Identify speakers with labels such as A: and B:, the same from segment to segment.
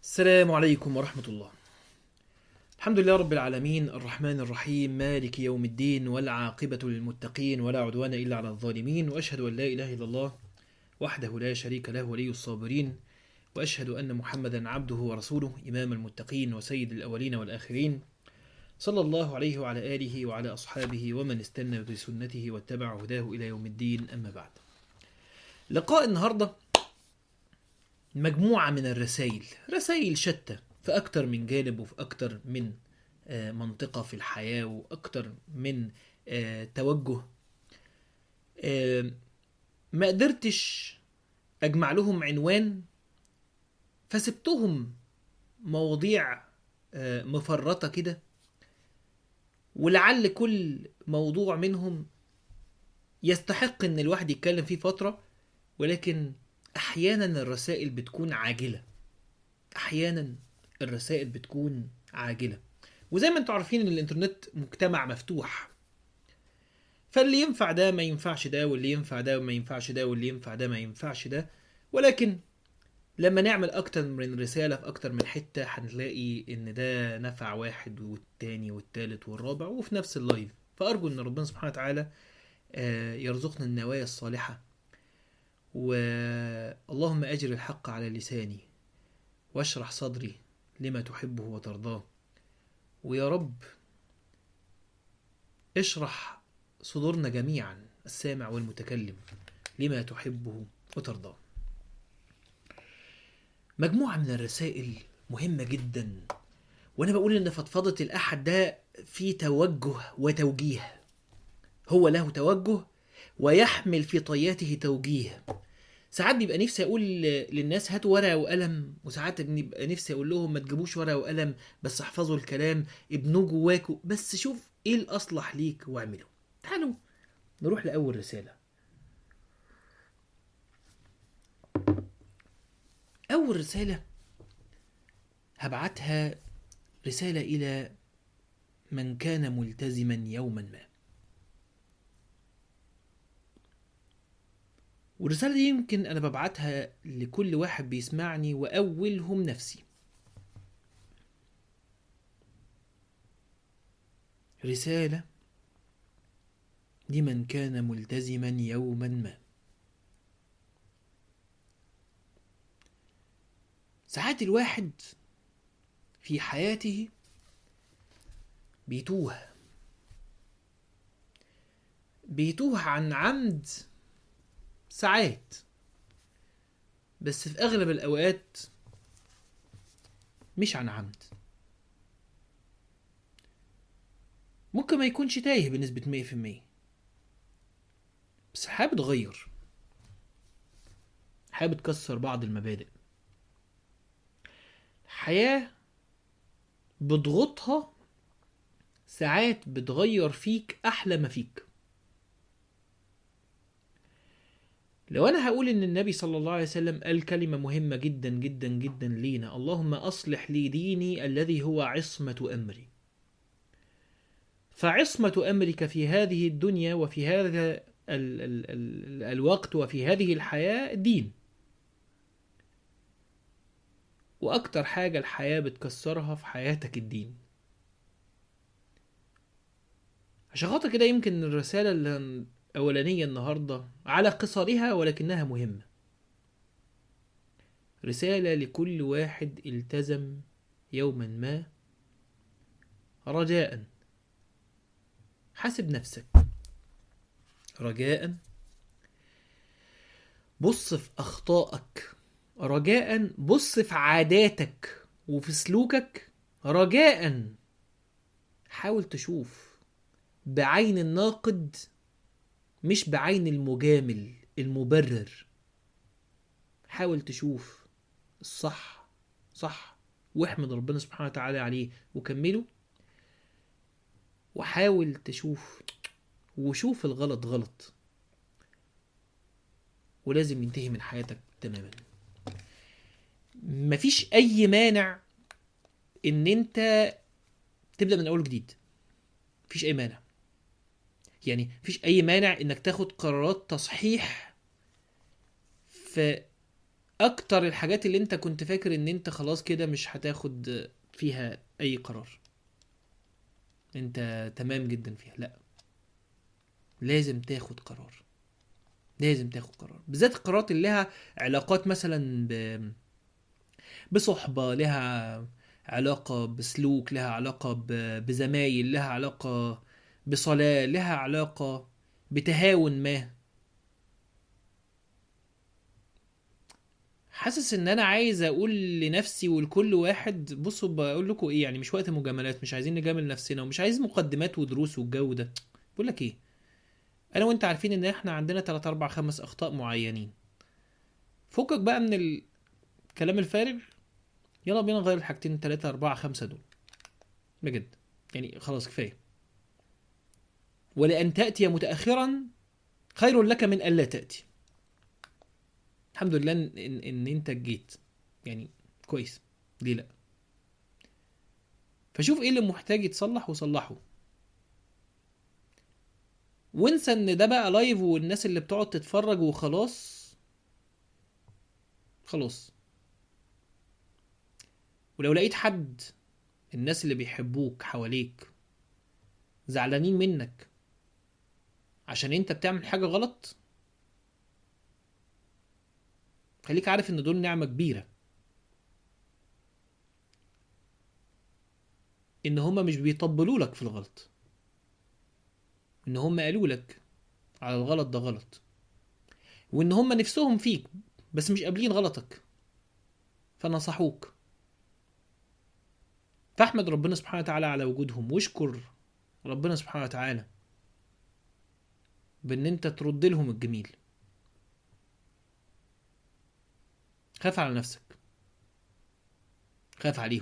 A: السلام عليكم ورحمة الله. الحمد لله رب العالمين الرحمن الرحيم مالك يوم الدين والعاقبة للمتقين ولا عدوان إلا على الظالمين وأشهد أن لا إله إلا الله وحده لا شريك له ولي الصابرين وأشهد أن محمدا عبده ورسوله إمام المتقين وسيد الأولين والآخرين صلى الله عليه وعلى آله وعلى أصحابه ومن استنى بسنته واتبع هداه إلى يوم الدين أما بعد. لقاء النهارده مجموعة من الرسائل رسائل شتى في أكتر من جانب وفي أكتر من آه، منطقة في الحياة وأكتر من آه، توجه آه، ما قدرتش أجمع لهم عنوان فسبتهم مواضيع آه، مفرطة كده ولعل كل موضوع منهم يستحق ان الواحد يتكلم فيه فترة ولكن احيانا الرسائل بتكون عاجله احيانا الرسائل بتكون عاجله وزي ما انتم عارفين ان الانترنت مجتمع مفتوح فاللي ينفع ده ما ينفعش ده واللي ينفع ده ما ينفعش ده واللي ينفع ده ما ينفعش ده ولكن لما نعمل اكتر من رساله في اكتر من حته هنلاقي ان ده نفع واحد والتاني والتالت والرابع وفي نفس اللايف فارجو ان ربنا سبحانه وتعالى آه، يرزقنا النوايا الصالحه واللهم أجر الحق على لساني واشرح صدري لما تحبه وترضاه ويا رب اشرح صدورنا جميعا السامع والمتكلم لما تحبه وترضاه مجموعة من الرسائل مهمة جدا وأنا بقول إن فضفضة الأحد ده في توجه وتوجيه هو له توجه ويحمل في طياته توجيه ساعات بيبقى نفسي اقول للناس هاتوا ورقه وقلم وساعات بيبقى نفسي اقول لهم ما تجيبوش ورقه وقلم بس احفظوا الكلام ابنوه جواكوا بس شوف ايه الاصلح ليك واعمله تعالوا نروح لاول رساله اول رساله هبعتها رساله الى من كان ملتزما يوما ما والرسالة دي يمكن أنا ببعتها لكل واحد بيسمعني وأولهم نفسي رسالة لمن كان ملتزما يوما ما ساعات الواحد في حياته بيتوه بيتوه عن عمد ساعات بس في اغلب الاوقات مش عن عمد ممكن ما يكونش تايه بنسبة مية في المية بس حابب تغير حابب تكسر بعض المبادئ الحياة بضغطها ساعات بتغير فيك أحلى ما فيك لو انا هقول ان النبي صلى الله عليه وسلم قال كلمه مهمه جدا جدا جدا لينا اللهم اصلح لي ديني الذي هو عصمه امري فعصمه امرك في هذه الدنيا وفي هذا ال ال ال الوقت وفي هذه الحياه دين واكتر حاجه الحياه بتكسرها في حياتك الدين عشان خاطر كده يمكن الرساله اللي أولانية النهاردة على قصرها ولكنها مهمة رسالة لكل واحد التزم يوما ما رجاء حاسب نفسك رجاء بص في أخطائك رجاء بص في عاداتك وفي سلوكك رجاء حاول تشوف بعين الناقد مش بعين المجامل المبرر حاول تشوف الصح صح واحمد ربنا سبحانه وتعالى عليه وكمله وحاول تشوف وشوف الغلط غلط ولازم ينتهي من حياتك تماما مفيش اي مانع ان انت تبدا من اول جديد مفيش اي مانع يعني مفيش اي مانع انك تاخد قرارات تصحيح في اكتر الحاجات اللي انت كنت فاكر ان انت خلاص كده مش هتاخد فيها اي قرار انت تمام جدا فيها لا لازم تاخد قرار لازم تاخد قرار بالذات القرارات اللي لها علاقات مثلا ب... بصحبة لها علاقة بسلوك لها علاقة ب... بزمايل لها علاقة بصلاة لها علاقة بتهاون ما حاسس ان انا عايز اقول لنفسي ولكل واحد بصوا بقول لكم ايه يعني مش وقت مجاملات مش عايزين نجامل نفسنا ومش عايز مقدمات ودروس والجو ده بقول لك ايه انا وانت عارفين ان احنا عندنا 3 4 5 اخطاء معينين فكك بقى من الكلام الفارغ يلا بينا نغير الحاجتين 3 4 5 دول بجد يعني خلاص كفايه ولأن تأتي متأخرا خير لك من ألا تأتي الحمد لله إن, إن, إن أنت جيت يعني كويس ليه لأ فشوف إيه اللي محتاج يتصلح وصلحه وانسى ان ده بقى لايف والناس اللي بتقعد تتفرج وخلاص خلاص ولو لقيت حد الناس اللي بيحبوك حواليك زعلانين منك عشان انت بتعمل حاجة غلط خليك عارف ان دول نعمة كبيرة ان هما مش بيطبلوا لك في الغلط ان هما قالوا لك على الغلط ده غلط وان هما نفسهم فيك بس مش قابلين غلطك فنصحوك فاحمد ربنا سبحانه وتعالى على وجودهم واشكر ربنا سبحانه وتعالى بان انت ترد لهم الجميل خاف على نفسك خاف عليهم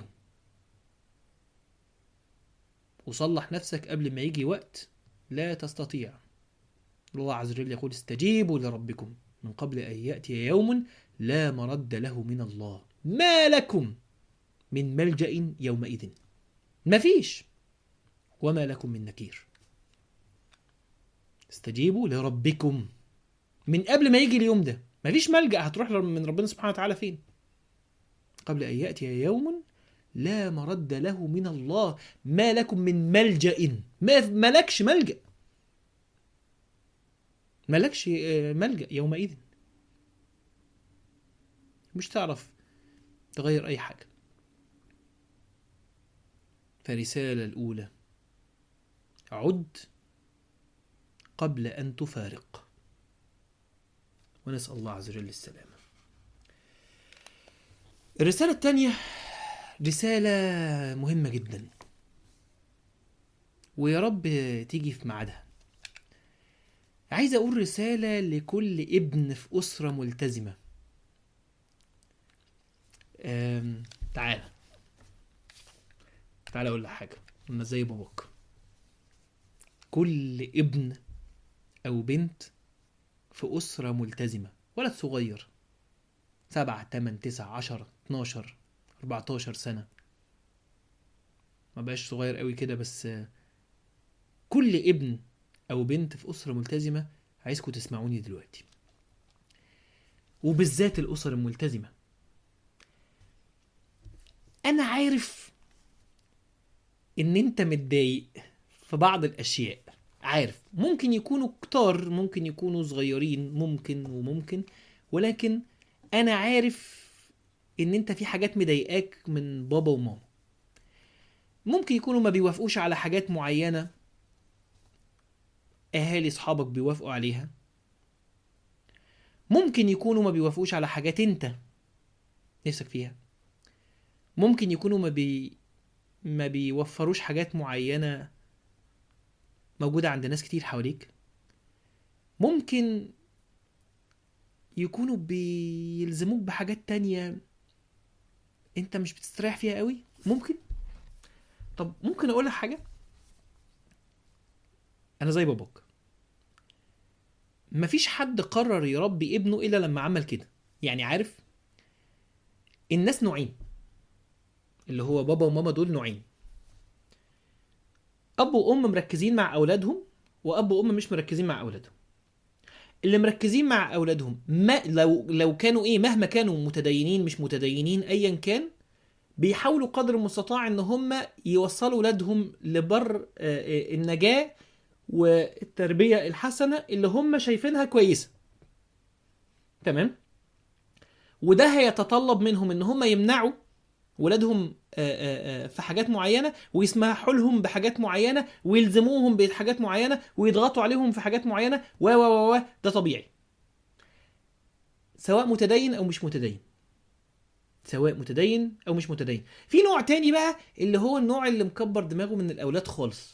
A: وصلح نفسك قبل ما يجي وقت لا تستطيع الله عز وجل يقول استجيبوا لربكم من قبل أن يأتي يوم لا مرد له من الله ما لكم من ملجأ يومئذ مفيش وما لكم من نكير استجيبوا لربكم من قبل ما يجي اليوم ده مفيش ملجأ هتروح من ربنا سبحانه وتعالى فين قبل أن يأتي يوم لا مرد له من الله ما لكم من ملجأ ما ملكش ملجأ ملكش ملجأ يومئذ مش تعرف تغير أي حاجة فرسالة الأولى عد قبل أن تفارق ونسأل الله عز وجل السلامة الرسالة الثانية رسالة مهمة جدا ويا رب تيجي في ميعادها عايز أقول رسالة لكل ابن في أسرة ملتزمة أم... تعالى تعالى أقول لك حاجة أنا زي باباك كل ابن أو بنت في أسرة ملتزمة ولد صغير سبعة تمن تسعة عشر اتناشر 14 سنة ما بقاش صغير قوي كده بس كل ابن او بنت في اسرة ملتزمة عايزكم تسمعوني دلوقتي وبالذات الاسر الملتزمة انا عارف ان انت متضايق في بعض الاشياء عارف ممكن يكونوا كتار ممكن يكونوا صغيرين ممكن وممكن ولكن انا عارف ان انت في حاجات مضايقاك من بابا وماما ممكن يكونوا ما بيوافقوش على حاجات معينة اهالي اصحابك بيوافقوا عليها ممكن يكونوا ما بيوافقوش على حاجات انت نفسك فيها ممكن يكونوا ما بي ما بيوفروش حاجات معينة موجودة عند ناس كتير حواليك ممكن يكونوا بيلزموك بحاجات تانية انت مش بتستريح فيها قوي ممكن طب ممكن اقول لك حاجه انا زي باباك مفيش حد قرر يربي ابنه الا لما عمل كده يعني عارف الناس نوعين اللي هو بابا وماما دول نوعين اب وام مركزين مع اولادهم واب وام مش مركزين مع اولادهم اللي مركزين مع اولادهم ما لو لو كانوا ايه مهما كانوا متدينين مش متدينين ايا كان بيحاولوا قدر المستطاع ان هم يوصلوا اولادهم لبر آه، آه، النجاه والتربيه الحسنه اللي هم شايفينها كويسه تمام وده هيتطلب منهم ان هم يمنعوا ولادهم آه، آه، آه، في حاجات معينه ويسمحوا لهم بحاجات معينه ويلزموهم بحاجات معينه ويضغطوا عليهم في حاجات معينه و و و و ده طبيعي سواء متدين او مش متدين سواء متدين او مش متدين في نوع تاني بقى اللي هو النوع اللي مكبر دماغه من الاولاد خالص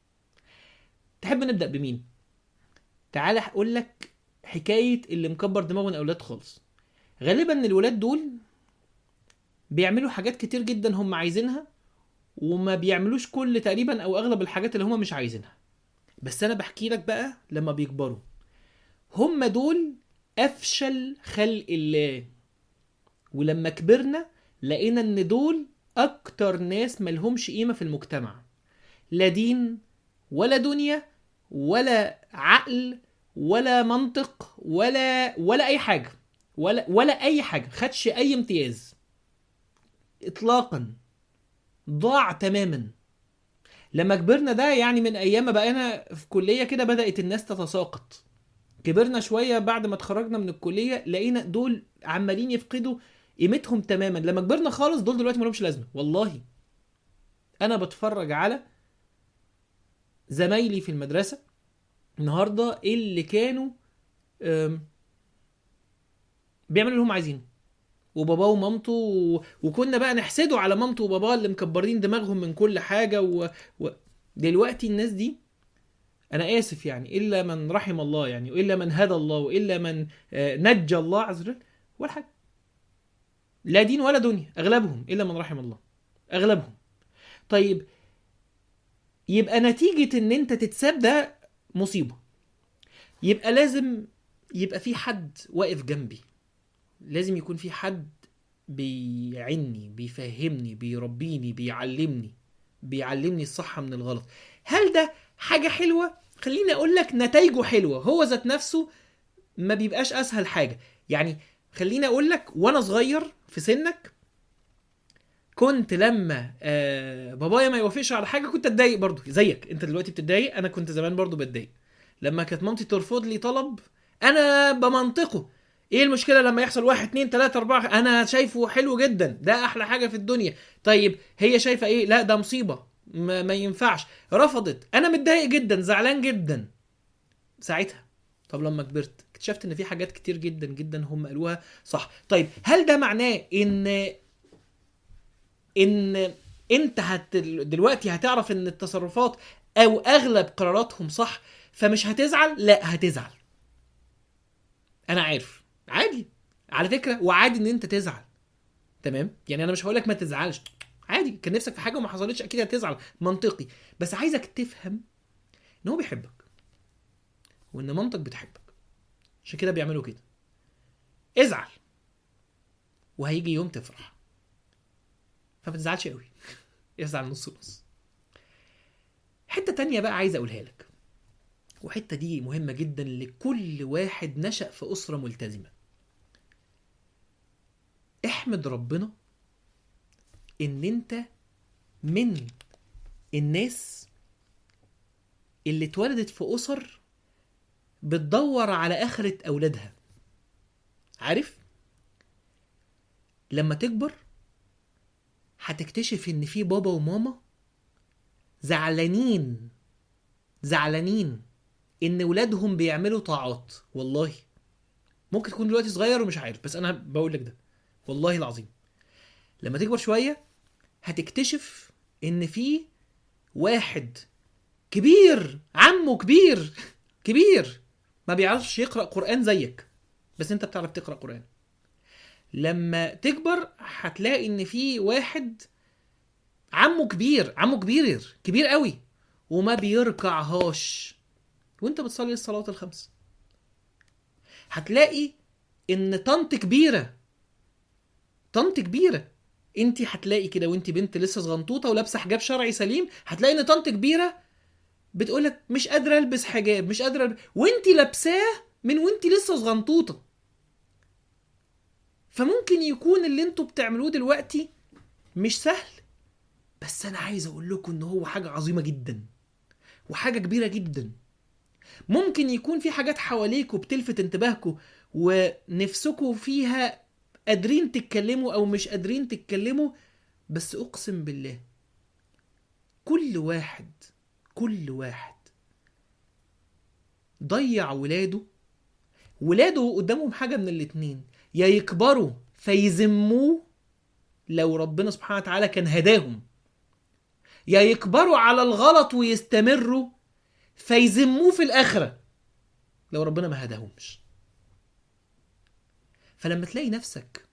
A: تحب نبدا بمين تعال اقول لك حكايه اللي مكبر دماغه من الاولاد خالص غالبا الولاد دول بيعملوا حاجات كتير جدا هم عايزينها وما بيعملوش كل تقريبا او اغلب الحاجات اللي هم مش عايزينها بس انا بحكي لك بقى لما بيكبروا هم دول افشل خلق الله ولما كبرنا لقينا ان دول اكتر ناس ملهمش قيمة في المجتمع لا دين ولا دنيا ولا عقل ولا منطق ولا ولا اي حاجة ولا ولا اي حاجة خدش اي امتياز اطلاقا ضاع تماما لما كبرنا ده يعني من ايام ما بقينا في كليه كده بدات الناس تتساقط كبرنا شويه بعد ما اتخرجنا من الكليه لقينا دول عمالين يفقدوا قيمتهم تماما لما كبرنا خالص دول دلوقتي مالهمش لازمه والله انا بتفرج على زمايلي في المدرسه النهارده اللي كانوا أم، بيعملوا اللي هم عايزينه وباباه ومامته و... وكنا بقى نحسده على مامته وباباه اللي مكبرين دماغهم من كل حاجه و... و... دلوقتي الناس دي انا اسف يعني الا من رحم الله يعني والا من هدى الله والا من آه، نجى الله عز وجل ولا حاجه لا دين ولا دنيا اغلبهم الا من رحم الله اغلبهم طيب يبقى نتيجه ان انت تتساب ده مصيبه يبقى لازم يبقى في حد واقف جنبي لازم يكون في حد بيعني بيفهمني بيربيني بيعلمني بيعلمني الصح من الغلط هل ده حاجة حلوة خليني اقول لك نتائجه حلوة هو ذات نفسه ما بيبقاش اسهل حاجة يعني خليني اقول لك وانا صغير في سنك كنت لما آه بابايا ما يوافقش على حاجه كنت اتضايق برضو زيك انت دلوقتي بتتضايق انا كنت زمان برضو بتضايق لما كانت مامتي ترفض لي طلب انا بمنطقه ايه المشكله لما يحصل واحد اتنين تلاته اربعه انا شايفه حلو جدا ده احلى حاجه في الدنيا طيب هي شايفه ايه لا ده مصيبه ما, ما ينفعش رفضت انا متضايق جدا زعلان جدا ساعتها طب لما كبرت اكتشفت ان في حاجات كتير جدا جدا هم قالوها صح طيب هل ده معناه ان ان انت هت دلوقتي هتعرف ان التصرفات او اغلب قراراتهم صح فمش هتزعل لا هتزعل انا عارف عادي على فكره وعادي ان انت تزعل تمام يعني انا مش هقول لك ما تزعلش عادي كان نفسك في حاجه وما حصلتش اكيد هتزعل منطقي بس عايزك تفهم ان هو بيحبك وان مامتك بتحبك عشان كده بيعملوا كده ازعل وهيجي يوم تفرح فما تزعلش قوي ازعل نص نص حته تانية بقى عايز اقولها لك وحته دي مهمه جدا لكل واحد نشأ في اسره ملتزمه احمد ربنا ان انت من الناس اللي اتولدت في اسر بتدور على اخره اولادها عارف لما تكبر هتكتشف ان في بابا وماما زعلانين زعلانين ان ولادهم بيعملوا طاعات والله ممكن تكون دلوقتي صغير ومش عارف بس انا بقول لك ده والله العظيم لما تكبر شويه هتكتشف ان في واحد كبير عمه كبير كبير ما بيعرفش يقرا قران زيك بس انت بتعرف تقرا قران لما تكبر هتلاقي ان في واحد عمه كبير عمه كبير كبير قوي وما بيركعهاش وانت بتصلي الصلوات الخمس هتلاقي ان طنط كبيره طنط كبيره انت هتلاقي كده وانت بنت لسه صغنطوطه ولابسه حجاب شرعي سليم هتلاقي ان طنط كبيره بتقولك مش قادره البس حجاب مش قادره ألبس... وانت لابساه من وانت لسه صغنطوطه فممكن يكون اللي انتوا بتعملوه دلوقتي مش سهل بس انا عايز اقول لكم ان هو حاجه عظيمه جدا وحاجه كبيره جدا ممكن يكون في حاجات حواليكوا بتلفت انتباهكوا ونفسكوا فيها قادرين تتكلموا او مش قادرين تتكلموا بس اقسم بالله كل واحد كل واحد ضيع ولاده ولاده قدامهم حاجه من الاتنين يا يكبروا فيذموه لو ربنا سبحانه وتعالى كان هداهم يا يكبروا على الغلط ويستمروا فيذموه في الآخرة لو ربنا ما هداهمش فلما تلاقي نفسك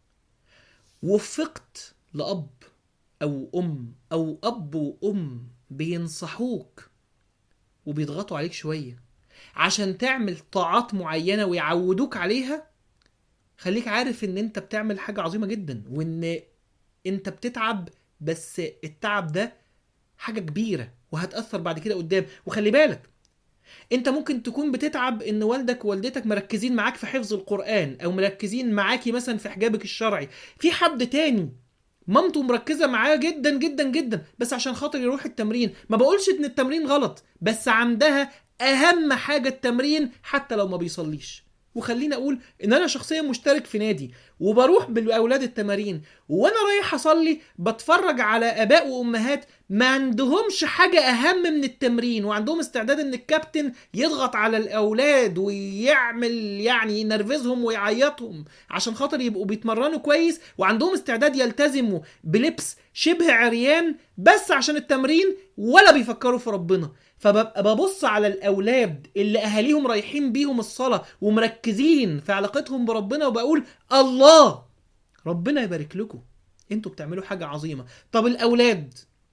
A: وفقت لأب أو أم أو أب وأم بينصحوك وبيضغطوا عليك شوية عشان تعمل طاعات معينة ويعودوك عليها خليك عارف ان انت بتعمل حاجة عظيمة جدا وان انت بتتعب بس التعب ده حاجة كبيرة وهتأثر بعد كده قدام وخلي بالك انت ممكن تكون بتتعب ان والدك ووالدتك مركزين معاك في حفظ القرآن او مركزين معاكي مثلا في حجابك الشرعي في حد تاني مامته مركزة معاه جدا جدا جدا بس عشان خاطر يروح التمرين ما بقولش ان التمرين غلط بس عندها اهم حاجة التمرين حتى لو ما بيصليش وخليني اقول ان انا شخصيا مشترك في نادي وبروح بالاولاد التمارين وانا رايح اصلي بتفرج على اباء وامهات ما عندهمش حاجه اهم من التمرين وعندهم استعداد ان الكابتن يضغط على الاولاد ويعمل يعني ينرفزهم ويعيطهم عشان خاطر يبقوا بيتمرنوا كويس وعندهم استعداد يلتزموا بلبس شبه عريان بس عشان التمرين ولا بيفكروا في ربنا فببقى ببص على الاولاد اللي اهاليهم رايحين بيهم الصلاه ومركزين في علاقتهم بربنا وبقول الله ربنا يبارك لكم انتوا بتعملوا حاجه عظيمه طب الاولاد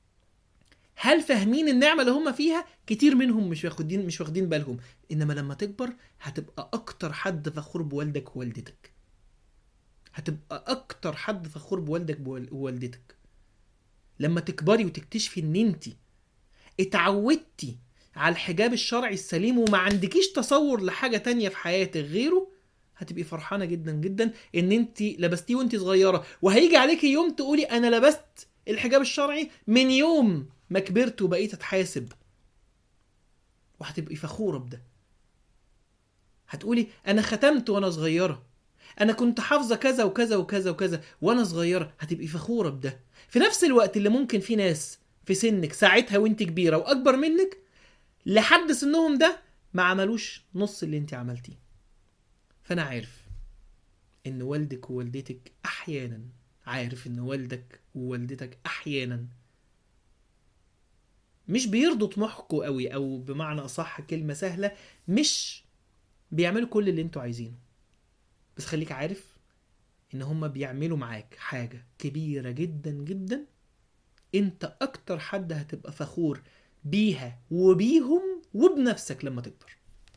A: هل فاهمين النعمه اللي هم فيها كتير منهم مش واخدين مش واخدين بالهم انما لما تكبر هتبقى اكتر حد فخور بوالدك ووالدتك هتبقى اكتر حد فخور بوالدك ووالدتك لما تكبري وتكتشفي ان انتي اتعودتي على الحجاب الشرعي السليم وما عندكيش تصور لحاجه تانية في حياتك غيره هتبقي فرحانه جدا جدا ان انت لبستيه وانت صغيره وهيجي عليكي يوم تقولي انا لبست الحجاب الشرعي من يوم ما كبرت وبقيت اتحاسب وهتبقي فخوره بده هتقولي انا ختمت وانا صغيره انا كنت حافظه كذا وكذا وكذا وكذا وانا صغيره هتبقي فخوره بده في نفس الوقت اللي ممكن في ناس في سنك ساعتها وانت كبيره واكبر منك لحد سنهم ده ما عملوش نص اللي انت عملتيه فانا عارف ان والدك ووالدتك احيانا عارف ان والدك ووالدتك احيانا مش بيرضوا طموحكم قوي او بمعنى اصح كلمه سهله مش بيعملوا كل اللي انتوا عايزينه بس خليك عارف ان هما بيعملوا معاك حاجه كبيره جدا جدا انت اكتر حد هتبقى فخور بيها وبيهم وبنفسك لما تكبر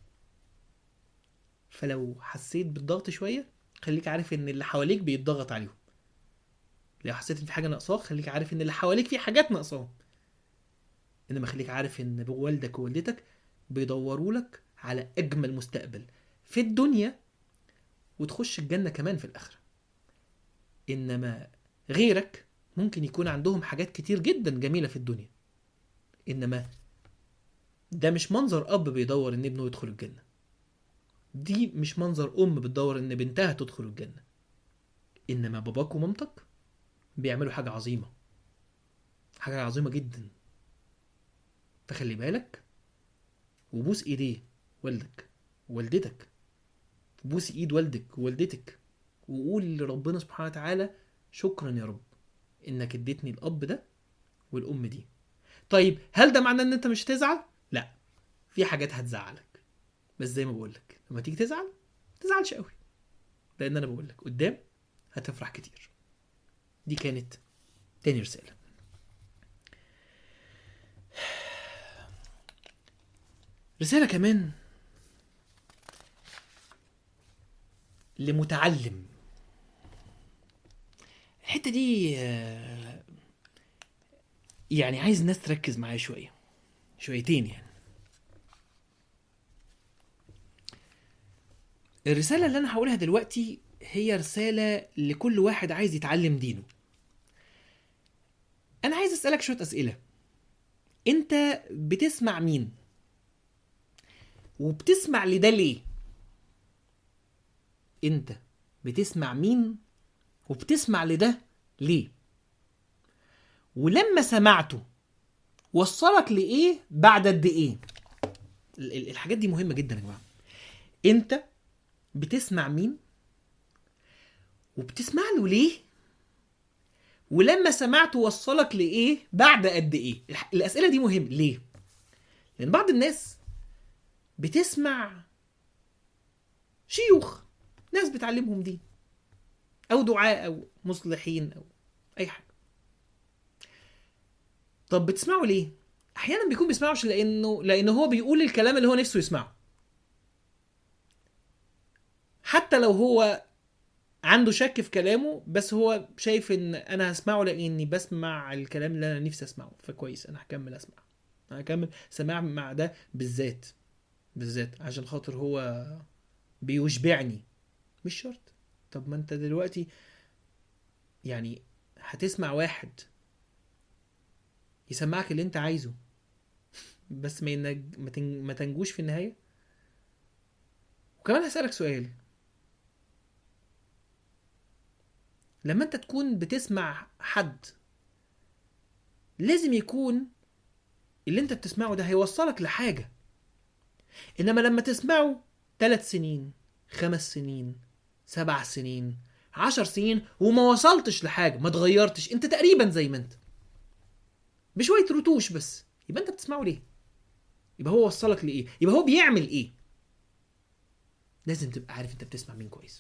A: فلو حسيت بالضغط شويه خليك عارف ان اللي حواليك بيتضغط عليهم لو حسيت ان في حاجه ناقصاك خليك عارف ان اللي حواليك في حاجات ناقصاهم انما خليك عارف ان والدك ووالدتك بيدوروا لك على اجمل مستقبل في الدنيا وتخش الجنه كمان في الاخره انما غيرك ممكن يكون عندهم حاجات كتير جدا جميله في الدنيا انما ده مش منظر اب بيدور ان ابنه يدخل الجنه دي مش منظر ام بتدور ان بنتها تدخل الجنه انما باباك ومامتك بيعملوا حاجه عظيمه حاجه عظيمه جدا فخلي بالك وبوس ايديه والدك ووالدتك وبوس ايد والدك ووالدتك وقول لربنا سبحانه وتعالى شكرا يا رب انك اديتني الاب ده والام دي طيب هل ده معناه ان انت مش هتزعل لا في حاجات هتزعلك بس زي ما بقول لك لما تيجي تزعل تزعلش قوي لان انا بقول لك قدام هتفرح كتير دي كانت تاني رساله رساله كمان لمتعلم الحته دي آه، يعني عايز الناس تركز معايا شويه شويتين يعني الرسالة اللي أنا هقولها دلوقتي هي رسالة لكل واحد عايز يتعلم دينه أنا عايز أسألك شوية أسئلة أنت بتسمع مين؟ وبتسمع لده ليه؟ أنت بتسمع مين؟ وبتسمع لده ليه؟ ولما سمعته وصلك لإيه بعد قد إيه؟ ال- ال- الحاجات دي مهمة جدا يا جماعة أنت بتسمع مين وبتسمع له ليه ولما سمعت وصلك لايه بعد قد ايه الح- الاسئله دي مهمه ليه لان بعض الناس بتسمع شيوخ ناس بتعلمهم دين او دعاء او مصلحين او اي حاجه طب بتسمعوا ليه احيانا بيكون بيسمعوش لانه لانه هو بيقول الكلام اللي هو نفسه يسمعه حتى لو هو عنده شك في كلامه بس هو شايف ان انا هسمعه لاني بسمع الكلام اللي انا نفسي اسمعه فكويس انا هكمل اسمع انا هكمل سماع مع ده بالذات بالذات عشان خاطر هو بيشبعني مش شرط طب ما انت دلوقتي يعني هتسمع واحد يسمعك اللي انت عايزه بس ما ينج... ما, تن... ما تنجوش في النهايه وكمان هسألك سؤال لما انت تكون بتسمع حد لازم يكون اللي انت بتسمعه ده هيوصلك لحاجة انما لما تسمعه ثلاث سنين خمس سنين سبع سنين عشر سنين وما وصلتش لحاجة ما اتغيرتش انت تقريبا زي ما انت بشوية رتوش بس يبقى انت بتسمعه ليه يبقى هو وصلك لايه يبقى هو بيعمل ايه لازم تبقى عارف انت بتسمع مين كويس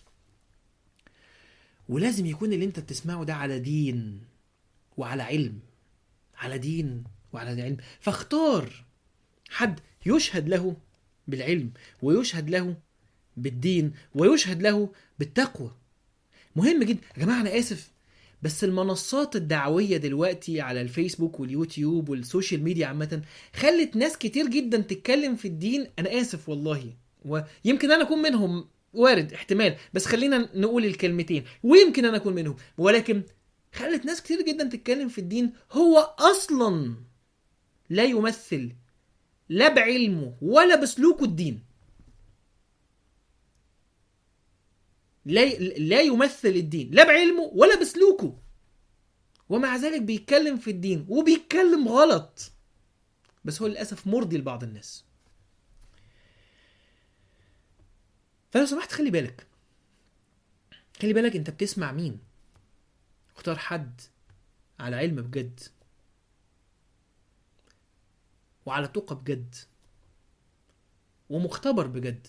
A: ولازم يكون اللي انت بتسمعه ده على دين وعلى علم على دين وعلى علم فاختار حد يشهد له بالعلم ويشهد له بالدين ويشهد له بالتقوى مهم جدا يا جماعه انا اسف بس المنصات الدعويه دلوقتي على الفيسبوك واليوتيوب والسوشيال ميديا عامه خلت ناس كتير جدا تتكلم في الدين انا اسف والله ويمكن انا اكون منهم وارد احتمال بس خلينا نقول الكلمتين ويمكن انا اكون منهم ولكن خلت ناس كتير جدا تتكلم في الدين هو اصلا لا يمثل لا بعلمه ولا بسلوكه الدين لا لا يمثل الدين لا بعلمه ولا بسلوكه ومع ذلك بيتكلم في الدين وبيتكلم غلط بس هو للاسف مرضي لبعض الناس فلو سمحت خلي بالك خلي بالك انت بتسمع مين اختار حد على علم بجد وعلى تقى بجد ومختبر بجد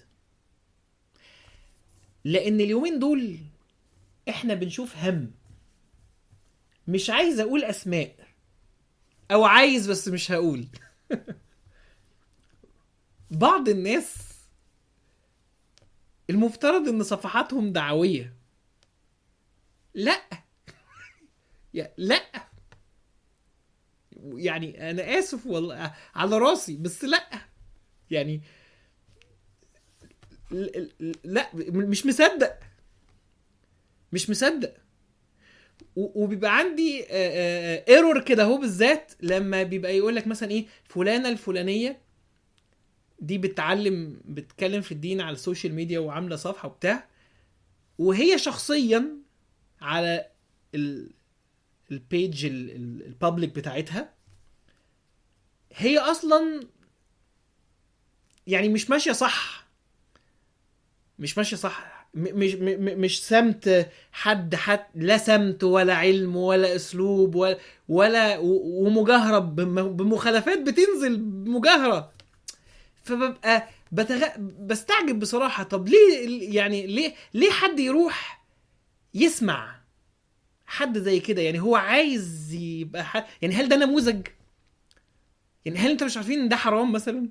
A: لان اليومين دول احنا بنشوف هم مش عايز اقول اسماء او عايز بس مش هقول بعض الناس المفترض ان صفحاتهم دعويه لا يا لا يعني انا اسف والله على راسي بس لا يعني ل- ل- لا مش مصدق مش مصدق و- وبيبقى عندي ايرور كده اهو بالذات لما بيبقى يقول لك مثلا ايه فلانه الفلانيه دي بتعلم بتتكلم في الدين على السوشيال ميديا وعامله صفحه وبتاع وهي شخصيا على ال البيج البابليك بتاعتها هي اصلا يعني مش ماشيه صح مش ماشيه صح م- مش م- م- مش سمت حد حد لا سمت ولا علم ولا اسلوب ولا ولا و- ومجاهره بم- بمخالفات بتنزل مجاهره فببقى بتغ... بستعجب بصراحه طب ليه يعني ليه ليه حد يروح يسمع حد زي كده يعني هو عايز يبقى حد يعني هل ده نموذج يعني هل انت مش عارفين ان ده حرام مثلا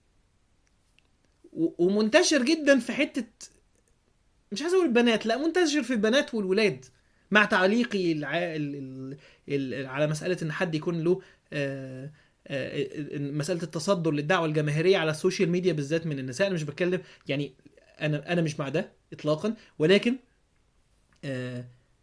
A: و... ومنتشر جدا في حته مش عايز اقول البنات لا منتشر في البنات والولاد مع تعليقي الع... ال... ال... ال... على مساله ان حد يكون له آه... آه... مساله التصدر للدعوه الجماهيريه على السوشيال ميديا بالذات من النساء انا مش بتكلم يعني انا انا مش مع ده اطلاقا ولكن آه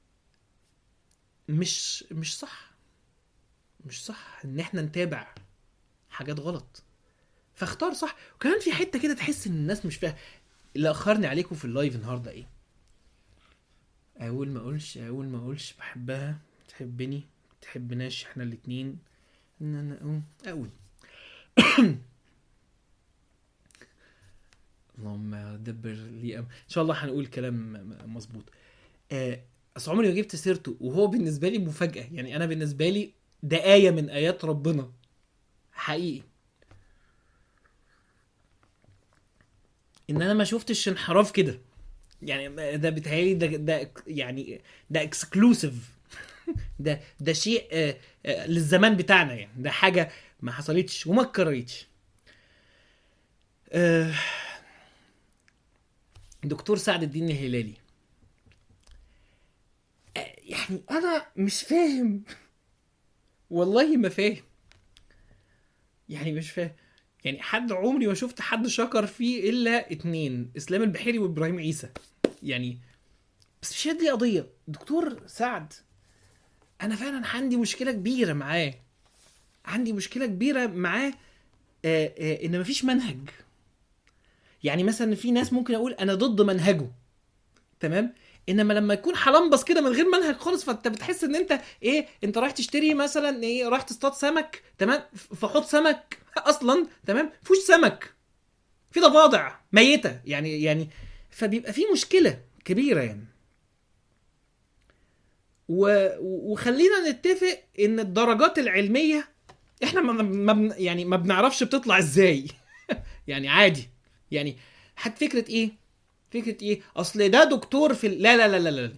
A: مش مش صح مش صح ان احنا نتابع حاجات غلط فاختار صح وكمان في حته كده تحس ان الناس مش فاهمه اللي اخرني عليكم في اللايف النهارده ايه اقول ما اقولش اقول ما اقولش بحبها تحبني تحبناش احنا الاتنين ان انا اقول اقول اللهم دبر لي أم... ان شاء الله هنقول كلام م- مظبوط آه، اصل عمري ما جبت سيرته وهو بالنسبه لي مفاجاه يعني انا بالنسبه لي ده ايه من ايات ربنا حقيقي ان انا ما شفتش انحراف كده يعني ده بيتهيألي ده ده يعني ده اكسكلوسيف ده ده شيء آه، آه، للزمان بتاعنا يعني ده حاجه ما حصلتش وما اتكررتش آه، دكتور سعد الدين الهلالي آه، يعني انا مش فاهم والله ما فاهم يعني مش فاهم يعني حد عمري ما شفت حد شكر فيه الا اتنين اسلام البحيري وابراهيم عيسى يعني بس مش هي دي قضيه دكتور سعد انا فعلا عندي مشكله كبيره معاه عندي مشكله كبيره معاه آه، آه، ان مفيش منهج يعني مثلا في ناس ممكن اقول انا ضد منهجه تمام انما لما يكون حلنبص كده من غير منهج خالص فانت بتحس ان انت ايه انت رايح تشتري مثلا ايه رايح تصطاد سمك تمام فحط سمك اصلا تمام فيهوش سمك في ضفادع ميته يعني يعني فبيبقى في مشكله كبيره يعني و... وخلينا نتفق ان الدرجات العلميه احنا ما ما بن- يعني ما بنعرفش بتطلع ازاي يعني عادي يعني حتى فكره ايه فكره ايه اصل ده دكتور في ال- لا لا لا لا لا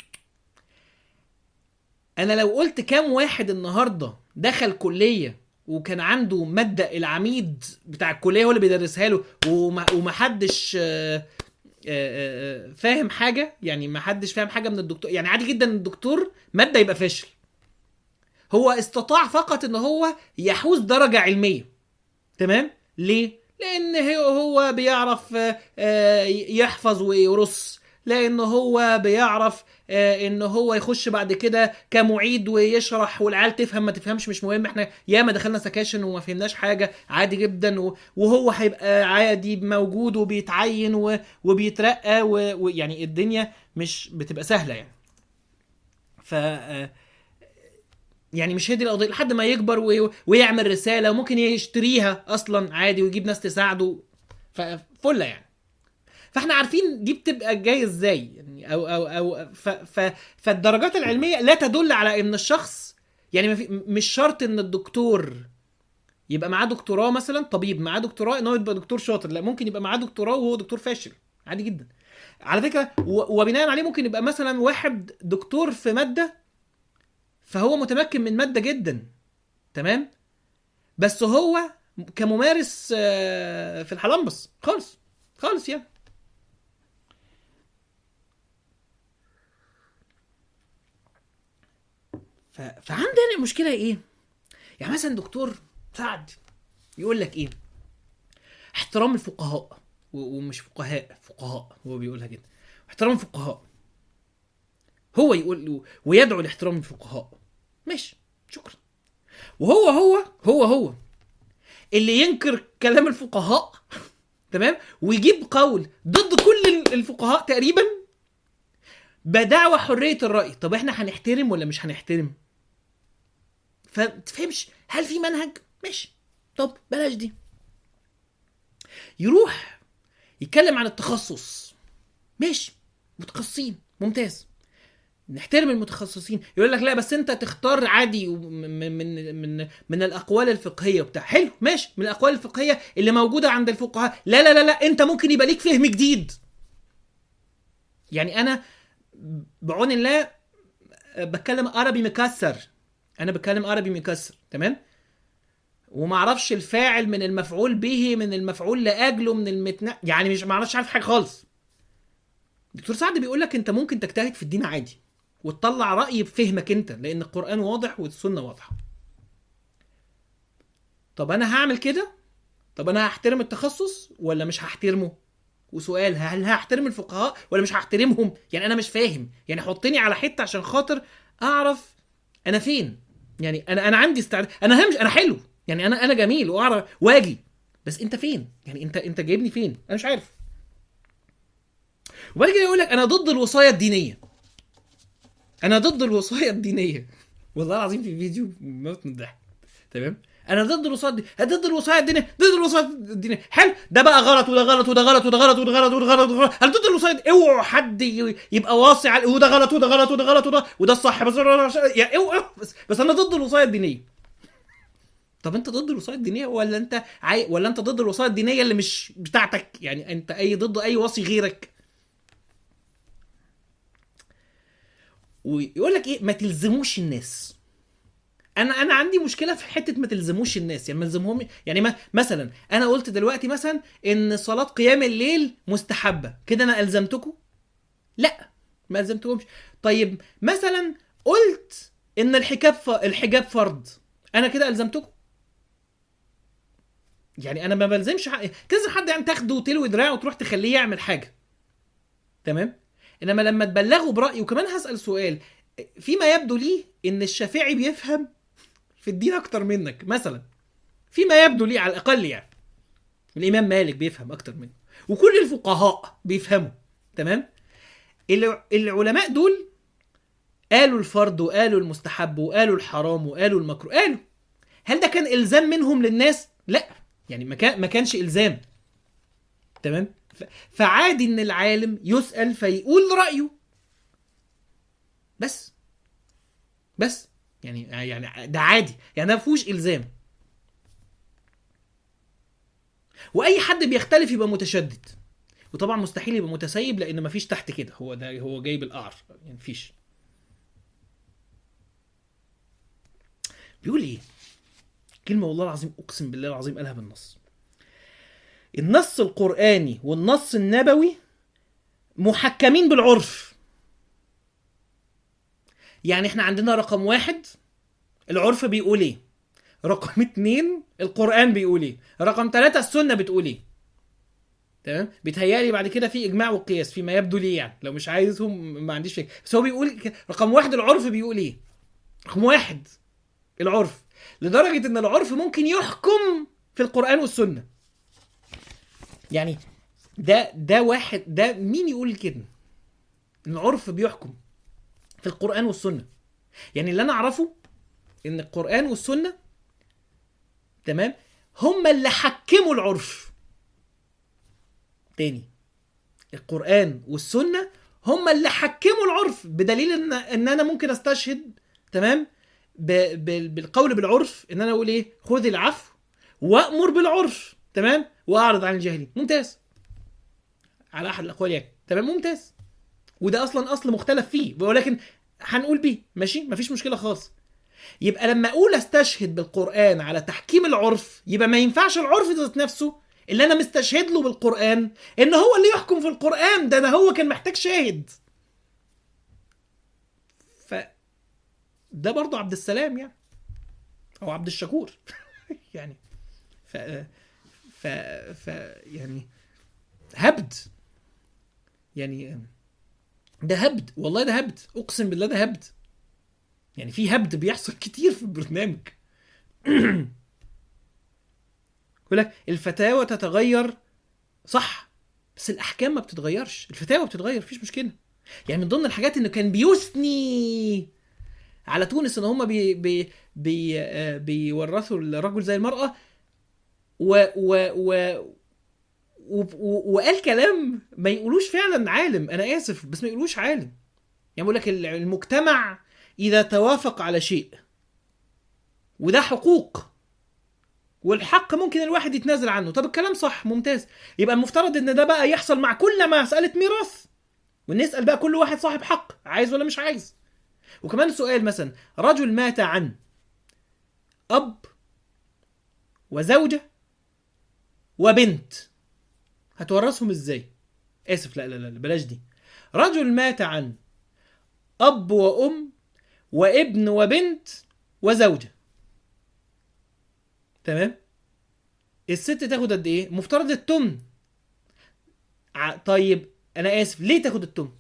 A: انا لو قلت كام واحد النهارده دخل كليه وكان عنده ماده العميد بتاع الكليه هو اللي بيدرسها له وما- ومحدش آه، آه، آه، فاهم حاجه يعني ما حدش فاهم حاجه من الدكتور يعني عادي جدا الدكتور ماده يبقى فاشل هو استطاع فقط ان هو يحوز درجه علميه تمام ليه لان هو هو بيعرف آه، آه، يحفظ ويرص لان هو بيعرف آه، ان هو يخش بعد كده كمعيد ويشرح والعيال تفهم ما تفهمش مش مهم احنا ياما دخلنا سكاشن وما فهمناش حاجه عادي جدا و- وهو هيبقى عادي موجود وبيتعين و- وبيترقى و- ويعني الدنيا مش بتبقى سهله يعني ف آه، يعني مش هي دي القضيه لحد ما يكبر وي- ويعمل رساله وممكن يشتريها اصلا عادي ويجيب ناس تساعده ففله يعني فاحنا عارفين دي بتبقى جايه ازاي يعني او او او ف ف فالدرجات العلميه لا تدل على ان الشخص يعني ما في مش شرط ان الدكتور يبقى معاه دكتوراه مثلا طبيب معاه دكتوراه ان هو يبقى دكتور شاطر لا ممكن يبقى معاه دكتوراه وهو دكتور فاشل عادي جدا على فكره و- وبناء عليه ممكن يبقى مثلا واحد دكتور في ماده فهو متمكن من ماده جدا تمام بس هو كممارس آه، في الحلنبس خالص خالص يعني ف... فعندنا المشكله ايه يعني مثلا دكتور سعد يقول لك ايه احترام الفقهاء و- ومش فقهاء فقهاء هو بيقولها كده احترام الفقهاء هو يقول له ويدعو لاحترام الفقهاء ماشي شكرا وهو هو هو هو اللي ينكر كلام الفقهاء تمام ويجيب قول ضد كل الفقهاء تقريبا بدعوى حرية الرأي طب احنا هنحترم ولا مش هنحترم فتفهمش هل في منهج ماشي طب بلاش دي يروح يتكلم عن التخصص ماشي متخصصين ممتاز نحترم المتخصصين يقول لك لا بس انت تختار عادي من من من من الاقوال الفقهيه وبتاع حلو ماشي من الاقوال الفقهيه اللي موجوده عند الفقهاء لا لا لا لا انت ممكن يبقى ليك فهم جديد يعني انا بعون الله بتكلم عربي مكسر انا بتكلم عربي مكسر تمام وما اعرفش الفاعل من المفعول به من المفعول لاجله من المتنا يعني مش ما اعرفش عارف حاجه خالص دكتور سعد بيقول لك انت ممكن تجتهد في الدين عادي وتطلع رأي بفهمك انت لان القرآن واضح والسنة واضحة طب انا هعمل كده طب انا هحترم التخصص ولا مش هحترمه وسؤال هل هحترم الفقهاء ولا مش هحترمهم يعني انا مش فاهم يعني حطني على حته عشان خاطر اعرف انا فين يعني انا انا عندي استعداد انا همش انا حلو يعني انا انا جميل واعرف واجي بس انت فين يعني انت انت جايبني فين انا مش عارف وبعد كده يقول لك انا ضد الوصايه الدينيه انا ضد الوصايه الدينيه والله العظيم في فيديو موت من الضحك تمام انا ضد الوصايه دي ضد الوصايه الدينيه ضد الوصايه الدينيه حلو ده بقى غلط وده غلط وده غلط وده غلط وده غلط وده غلط وده غلط انا ضد الوصايه دي اوعوا حد ي- يبقى واصي على وده غلط وده غلط وده غلط وده وده الصح بس يا اوعوا بس, بس انا ضد الوصايه الدينيه طب انت ضد الوصايه الدينيه ولا انت عاي... ولا انت ضد الوصايه الدينيه اللي مش بتاعتك يعني انت اي ضد اي وصي غيرك ويقول لك ايه ما تلزموش الناس انا انا عندي مشكله في حته ما تلزموش الناس يعني ما تلزمهم يعني ما مثلا انا قلت دلوقتي مثلا ان صلاه قيام الليل مستحبه كده انا الزمتكم لا ما الزمتكمش طيب مثلا قلت ان الحجاب ف... الحجاب فرض انا كده الزمتكم يعني انا ما بلزمش حق... تلزم حد يعني تاخده وتلوي دراعه وتروح تخليه يعمل حاجه تمام انما لما تبلغه برايه وكمان هسال سؤال فيما يبدو لي ان الشافعي بيفهم في الدين اكتر منك مثلا فيما يبدو لي على الاقل يعني الامام مالك بيفهم اكتر منه وكل الفقهاء بيفهموا تمام الع- العلماء دول قالوا الفرض وقالوا المستحب وقالوا الحرام وقالوا المكروه قالوا هل ده كان الزام منهم للناس لا يعني ما كان ما كانش الزام تمام ف- فعادي ان العالم يسال فيقول رايه بس بس يعني يعني ده عادي يعني ده ما فيهوش الزام واي حد بيختلف يبقى متشدد وطبعا مستحيل يبقى متسيب لان مفيش تحت كده هو ده هو جايب القعر يعني مفيش بيقول ايه كلمه والله العظيم اقسم بالله العظيم قالها بالنص النص القراني والنص النبوي محكمين بالعرف يعني احنا عندنا رقم واحد العرف بيقول ايه رقم اتنين القرآن بيقول ايه رقم ثلاثة السنة بتقول ايه تمام بيتهيألي بعد كده في اجماع وقياس فيما يبدو لي يعني لو مش عايزهم ما عنديش فكره بس هو بيقول ك- رقم واحد العرف بيقول ايه رقم واحد العرف لدرجة ان العرف ممكن يحكم في القرآن والسنة يعني ده ده واحد ده مين يقول كده العرف بيحكم في القرآن والسنة يعني اللي انا اعرفه ان القرآن والسنة تمام هم اللي حكموا العرف تاني القرآن والسنة هم اللي حكموا العرف بدليل ان ان انا ممكن استشهد تمام ب... ب... بالقول بالعرف ان انا اقول ايه خذ العفو وامر بالعرف تمام واعرض عن الجاهلين ممتاز على احد الاقوال يعني تمام ممتاز وده اصلا اصل مختلف فيه ولكن هنقول بيه ماشي مفيش مشكله خالص يبقى لما اقول استشهد بالقران على تحكيم العرف يبقى ما ينفعش العرف ذات نفسه اللي انا مستشهد له بالقران ان هو اللي يحكم في القران ده ده هو كان محتاج شاهد ف ده برضه عبد السلام يعني او عبد الشكور يعني ف ف ف يعني هبد يعني ده هبد والله ده هبد اقسم بالله ده هبد يعني في هبد بيحصل كتير في البرنامج يقول لك الفتاوى تتغير صح بس الاحكام ما بتتغيرش الفتاوى بتتغير مفيش مشكله يعني من ضمن الحاجات انه كان بيثني على تونس ان هم بي بي بي آه بيورثوا الرجل زي المراه و و و و- و- وقال كلام ما يقولوش فعلا عالم انا اسف بس ما يقولوش عالم يعني بيقول لك المجتمع اذا توافق على شيء وده حقوق والحق ممكن الواحد يتنازل عنه طب الكلام صح ممتاز يبقى المفترض ان ده بقى يحصل مع كل مسألة ميراث ونسأل بقى كل واحد صاحب حق عايز ولا مش عايز وكمان سؤال مثلا رجل مات عن أب وزوجة وبنت هتورثهم ازاي اسف لا لا لا بلاش دي رجل مات عن اب وام وابن وبنت وزوجه تمام الست تاخد قد ايه مفترض التمن ع- طيب انا اسف ليه تاخد التمن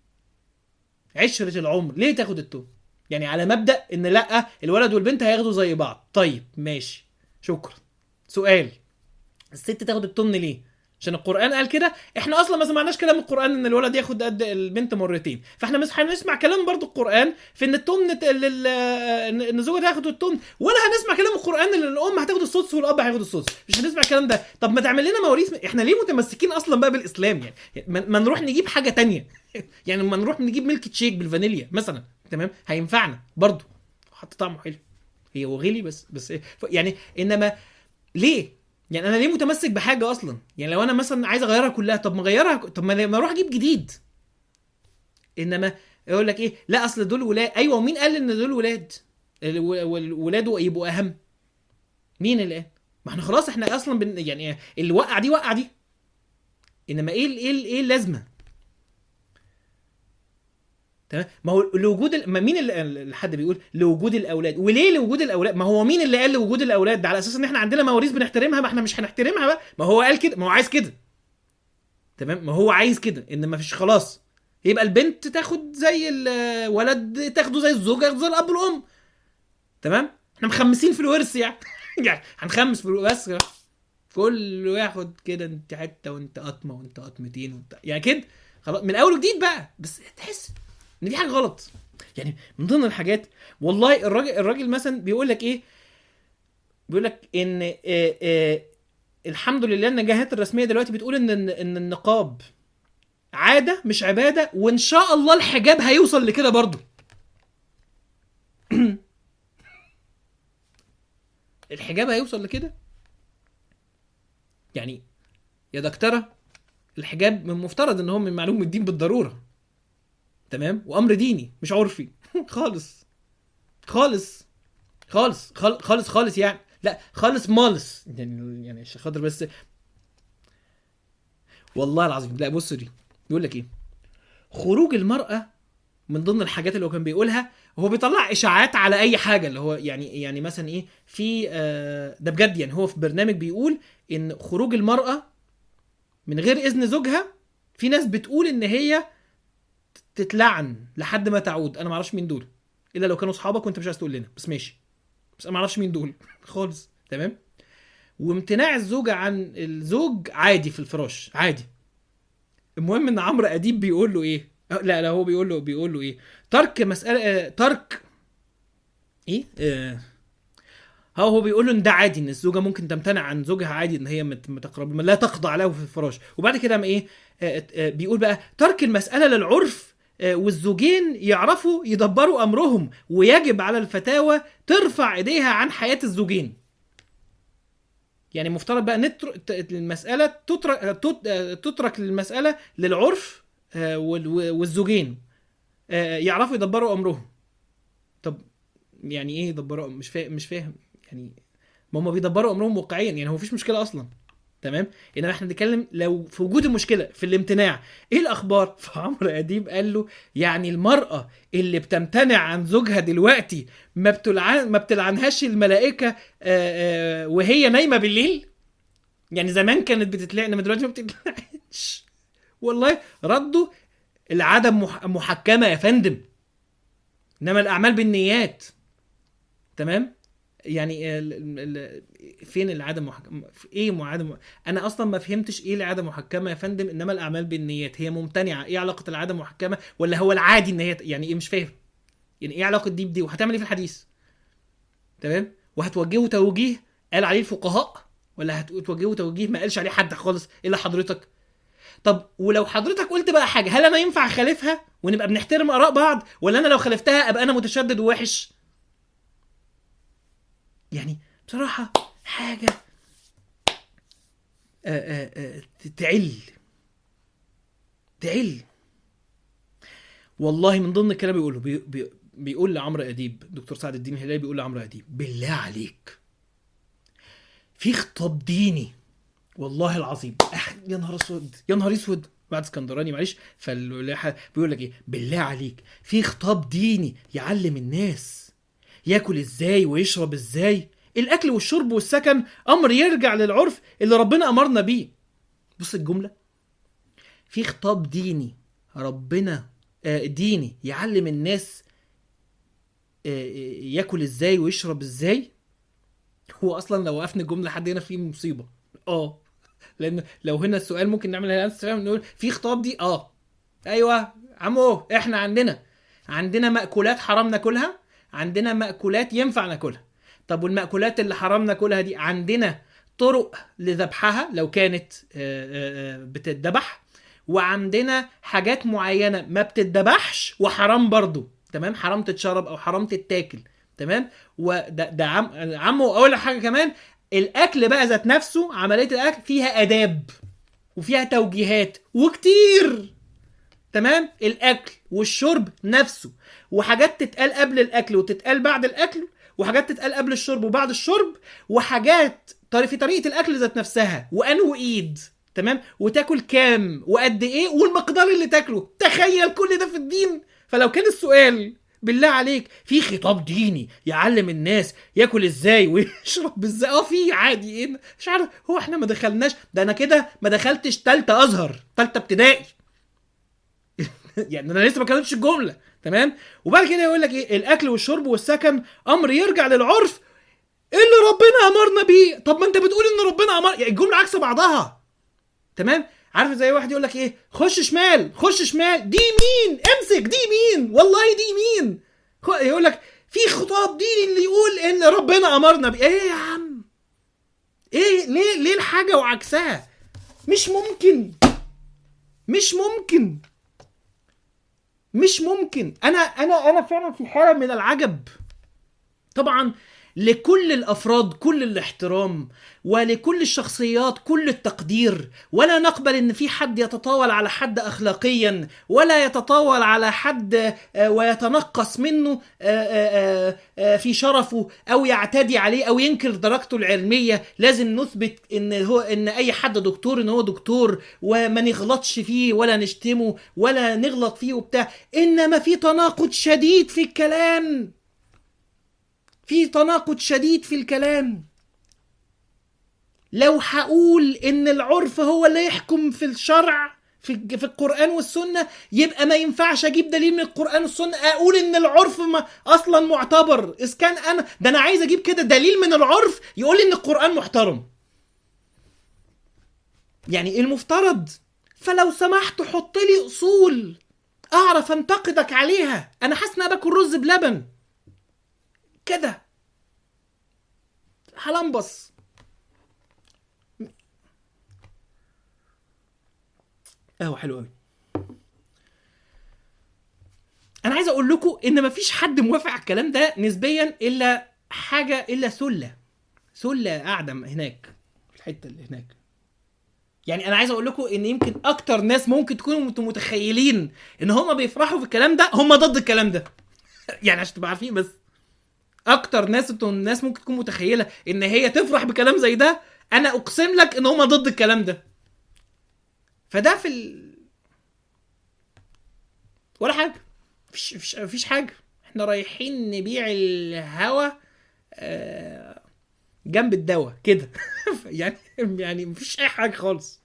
A: عشرة العمر ليه تاخد التمن يعني على مبدأ ان لا الولد والبنت هياخدوا زي بعض طيب ماشي شكرا سؤال الست تاخد التمن ليه عشان القرآن قال كده احنا اصلا ما سمعناش كلام القرآن ان الولد ياخد قد البنت مرتين فاحنا مش هنسمع كلام برضو القرآن في ان التمن ت- لل- ان الزوجة تاخد التمن ولا هنسمع كلام القرآن ان الام هتاخد السدس والاب هياخد السدس مش هنسمع الكلام ده طب ما تعمل لنا مواريث احنا ليه متمسكين اصلا بقى بالاسلام يعني ما ما نروح نجيب حاجة تانية يعني ما نروح نجيب ميلك تشيك بالفانيليا مثلا تمام هينفعنا برضو حتى طعمه حلو هي هو غلي بس بس يعني انما ليه يعني انا ليه متمسك بحاجه اصلا يعني لو انا مثلا عايز اغيرها كلها طب ما اغيرها طب ما ما اروح اجيب جديد انما يقول لك ايه لا اصل دول ولاد ايوه ومين قال ان دول ولاد الو- والولاد يبقوا اهم مين اللي قال ما احنا خلاص احنا اصلا بن يعني اللي وقع دي وقع دي انما ايه ال- ايه ال- ايه اللازمه تمام ما هو لوجود ال... ما مين اللي اللي حد بيقول لوجود الاولاد وليه لوجود الاولاد ما هو مين اللي قال لوجود الاولاد ده على اساس ان احنا عندنا مواريث بنحترمها ما احنا مش هنحترمها بقى ما هو قال كده ما هو عايز كده تمام ما هو عايز كده ان ما فيش خلاص يبقى البنت تاخد زي الولد تاخده زي الزوجه ياخده زي الاب والام تمام احنا مخمسين في الورث يعني يعني هنخمس في الورث بس كده. كله ياخد كده انت حته وانت قطمه وانت قطمتين وانت يعني كده خلاص من اول وجديد بقى بس تحس ان في حاجه غلط يعني من ضمن الحاجات والله الراجل الراجل مثلا بيقول لك ايه بيقول لك ان آه آه الحمد لله النجاحات الرسميه دلوقتي بتقول ان ان النقاب عاده مش عباده وان شاء الله الحجاب هيوصل لكده برضه الحجاب هيوصل لكده يعني يا دكتوره الحجاب من المفترض ان هو من معلوم الدين بالضروره تمام وامر ديني مش عرفي خالص خالص خالص خال- خالص خالص يعني لا خالص مالص يعني يعني عشان خاطر بس والله العظيم لا بص دي بيقول لك ايه خروج المرأة من ضمن الحاجات اللي هو كان بيقولها هو بيطلع اشاعات على اي حاجه اللي هو يعني يعني مثلا ايه في آه، ده بجد يعني هو في برنامج بيقول ان خروج المرأة من غير اذن زوجها في ناس بتقول ان هي تتلعن لحد ما تعود انا ما اعرفش مين دول الا لو كانوا اصحابك وانت مش عايز تقول لنا بس ماشي بس انا ما اعرفش مين دول خالص تمام وامتناع الزوجه عن الزوج عادي في الفراش عادي المهم ان عمرو اديب بيقول له ايه أه، لا لا هو بيقول له بيقول له ايه ترك مساله آه، ترك ايه آه ها هو بيقول له ان ده عادي ان الزوجه ممكن تمتنع عن زوجها عادي ان هي مت- ما تقرب ما لا تخضع له في الفراش وبعد كده قام ايه آه، آه، بيقول بقى ترك المساله للعرف آه، والزوجين يعرفوا يدبروا امرهم ويجب على الفتاوى ترفع ايديها عن حياه الزوجين يعني مفترض بقى نترك المساله تترك تت- آه، تترك المساله للعرف آه، وال- والزوجين آه، يعرفوا يدبروا امرهم طب يعني ايه يدبروا مش فاهم مش فاهم يعني ما هم بيدبروا امرهم واقعيا يعني هو مفيش مشكله اصلا تمام انما احنا بنتكلم لو في وجود المشكله في الامتناع ايه الاخبار فعمرو اديب قال له يعني المراه اللي بتمتنع عن زوجها دلوقتي ما بتلعن ما بتلعنهاش الملائكه آه، آه، وهي نايمه بالليل يعني زمان كانت بتتلعن انما دلوقتي ما بتتلعنش والله ردوا العدم مح- محكمه يا فندم انما الاعمال بالنيات تمام يعني ال ال فين العدم محكمه ايه مع عدم انا اصلا ما فهمتش ايه العدم محكمه يا فندم انما الاعمال بالنيات هي ممتنعه ايه علاقه العدم محكمه ولا هو العادي ان هي يعني ايه مش فاهم يعني ايه علاقه دي بدي وهتعمل ايه في الحديث تمام وهتوجهه توجيه قال عليه الفقهاء ولا هتوجهه توجيه ما قالش عليه حد خالص الا حضرتك طب ولو حضرتك قلت بقى حاجه هل انا ينفع اخالفها ونبقى بنحترم اراء بعض ولا انا لو خالفتها ابقى انا متشدد ووحش يعني بصراحه حاجه آآ آآ تعل تعل والله من ضمن الكلام بيقوله بي بي بيقول لعمرو اديب دكتور سعد الدين الهلالي بيقول لعمرو اديب بالله عليك في خطاب ديني والله العظيم أح... يا نهار اسود يا نهار اسود بعد اسكندراني معلش فاللائحه بيقول لك ايه بالله عليك في خطاب ديني يعلم الناس ياكل ازاي ويشرب ازاي الاكل والشرب والسكن امر يرجع للعرف اللي ربنا امرنا بيه بص الجمله في خطاب ديني ربنا آه، ديني يعلم الناس آه، ياكل ازاي ويشرب ازاي هو اصلا لو وقفنا الجمله لحد هنا في مصيبه اه لان لو هنا السؤال ممكن نعمل هنا استفهام نقول في خطاب دي اه ايوه عمو احنا عندنا عندنا مأكولات حرام ناكلها عندنا مأكولات ينفع ناكلها طب والمأكولات اللي حرام ناكلها دي عندنا طرق لذبحها لو كانت آه، آه، آه، بتتذبح وعندنا حاجات معينة ما بتتذبحش وحرام برضو تمام حرام تتشرب او حرام تتاكل تمام وده ده عم عمو اقول لك حاجه كمان الاكل بقى ذات نفسه عمليه الاكل فيها اداب وفيها توجيهات وكتير تمام الاكل والشرب نفسه وحاجات تتقال قبل الاكل وتتقال بعد الاكل وحاجات تتقال قبل الشرب وبعد الشرب وحاجات طري- في طريقه الاكل ذات نفسها وانه ايد تمام وتاكل كام وقد ايه والمقدار اللي تاكله تخيل كل ده في الدين فلو كان السؤال بالله عليك في خطاب ديني يعلم الناس ياكل ازاي ويشرب ازاي اه في عادي ايه مش عارف هو احنا ما دخلناش ده انا كده ما دخلتش تالتة ازهر تالتة ابتدائي يعني انا لسه ما كلمتش الجمله تمام وبعد كده يقول لك ايه الاكل والشرب والسكن امر يرجع للعرف اللي ربنا امرنا بيه طب ما انت بتقول ان ربنا امر يعني الجمله عكس بعضها تمام عارف زي واحد يقول لك ايه خش شمال خش شمال دي مين امسك دي مين والله دي مين خ- يقول لك في خطاب ديني اللي يقول ان ربنا امرنا بيه ايه يا عم ايه ليه ليه الحاجه وعكسها مش ممكن مش ممكن مش ممكن انا انا انا فعلا في حاله من العجب طبعا لكل الافراد كل الاحترام ولكل الشخصيات كل التقدير ولا نقبل ان في حد يتطاول على حد اخلاقيا ولا يتطاول على حد آه، ويتنقص منه آه، آه، آه، آه، في شرفه او يعتدي عليه او ينكر درجته العلميه لازم نثبت ان هو ان اي حد دكتور ان هو دكتور وما نغلطش فيه ولا نشتمه ولا نغلط فيه وبتاع انما في تناقض شديد في الكلام في تناقض شديد في الكلام لو هقول ان العرف هو اللي يحكم في الشرع في في القران والسنه يبقى ما ينفعش اجيب دليل من القران والسنه اقول ان العرف ما اصلا معتبر اذا كان انا ده انا عايز اجيب كده دليل من العرف يقول لي ان القران محترم يعني المفترض فلو سمحت حط لي اصول اعرف انتقدك عليها انا حاسس ان انا باكل رز بلبن كده هلنبص قهوة حلو قوي انا عايز اقول لكم ان مفيش حد موافق على الكلام ده نسبيا الا حاجه الا سله سله قاعده هناك في الحته اللي هناك يعني انا عايز اقول لكم ان يمكن اكتر ناس ممكن تكونوا انتم متخيلين ان هم بيفرحوا في الكلام ده هم ضد الكلام ده يعني عشان تبقوا عارفين بس اكتر ناس انتوا الناس ممكن تكون متخيله ان هي تفرح بكلام زي ده انا اقسم لك ان هم ضد الكلام ده فده في ال... ولا حاجه مفيش مفيش مفيش حاجه احنا رايحين نبيع الهوا آه، جنب الدواء كده يعني يعني مفيش اي حاجه خالص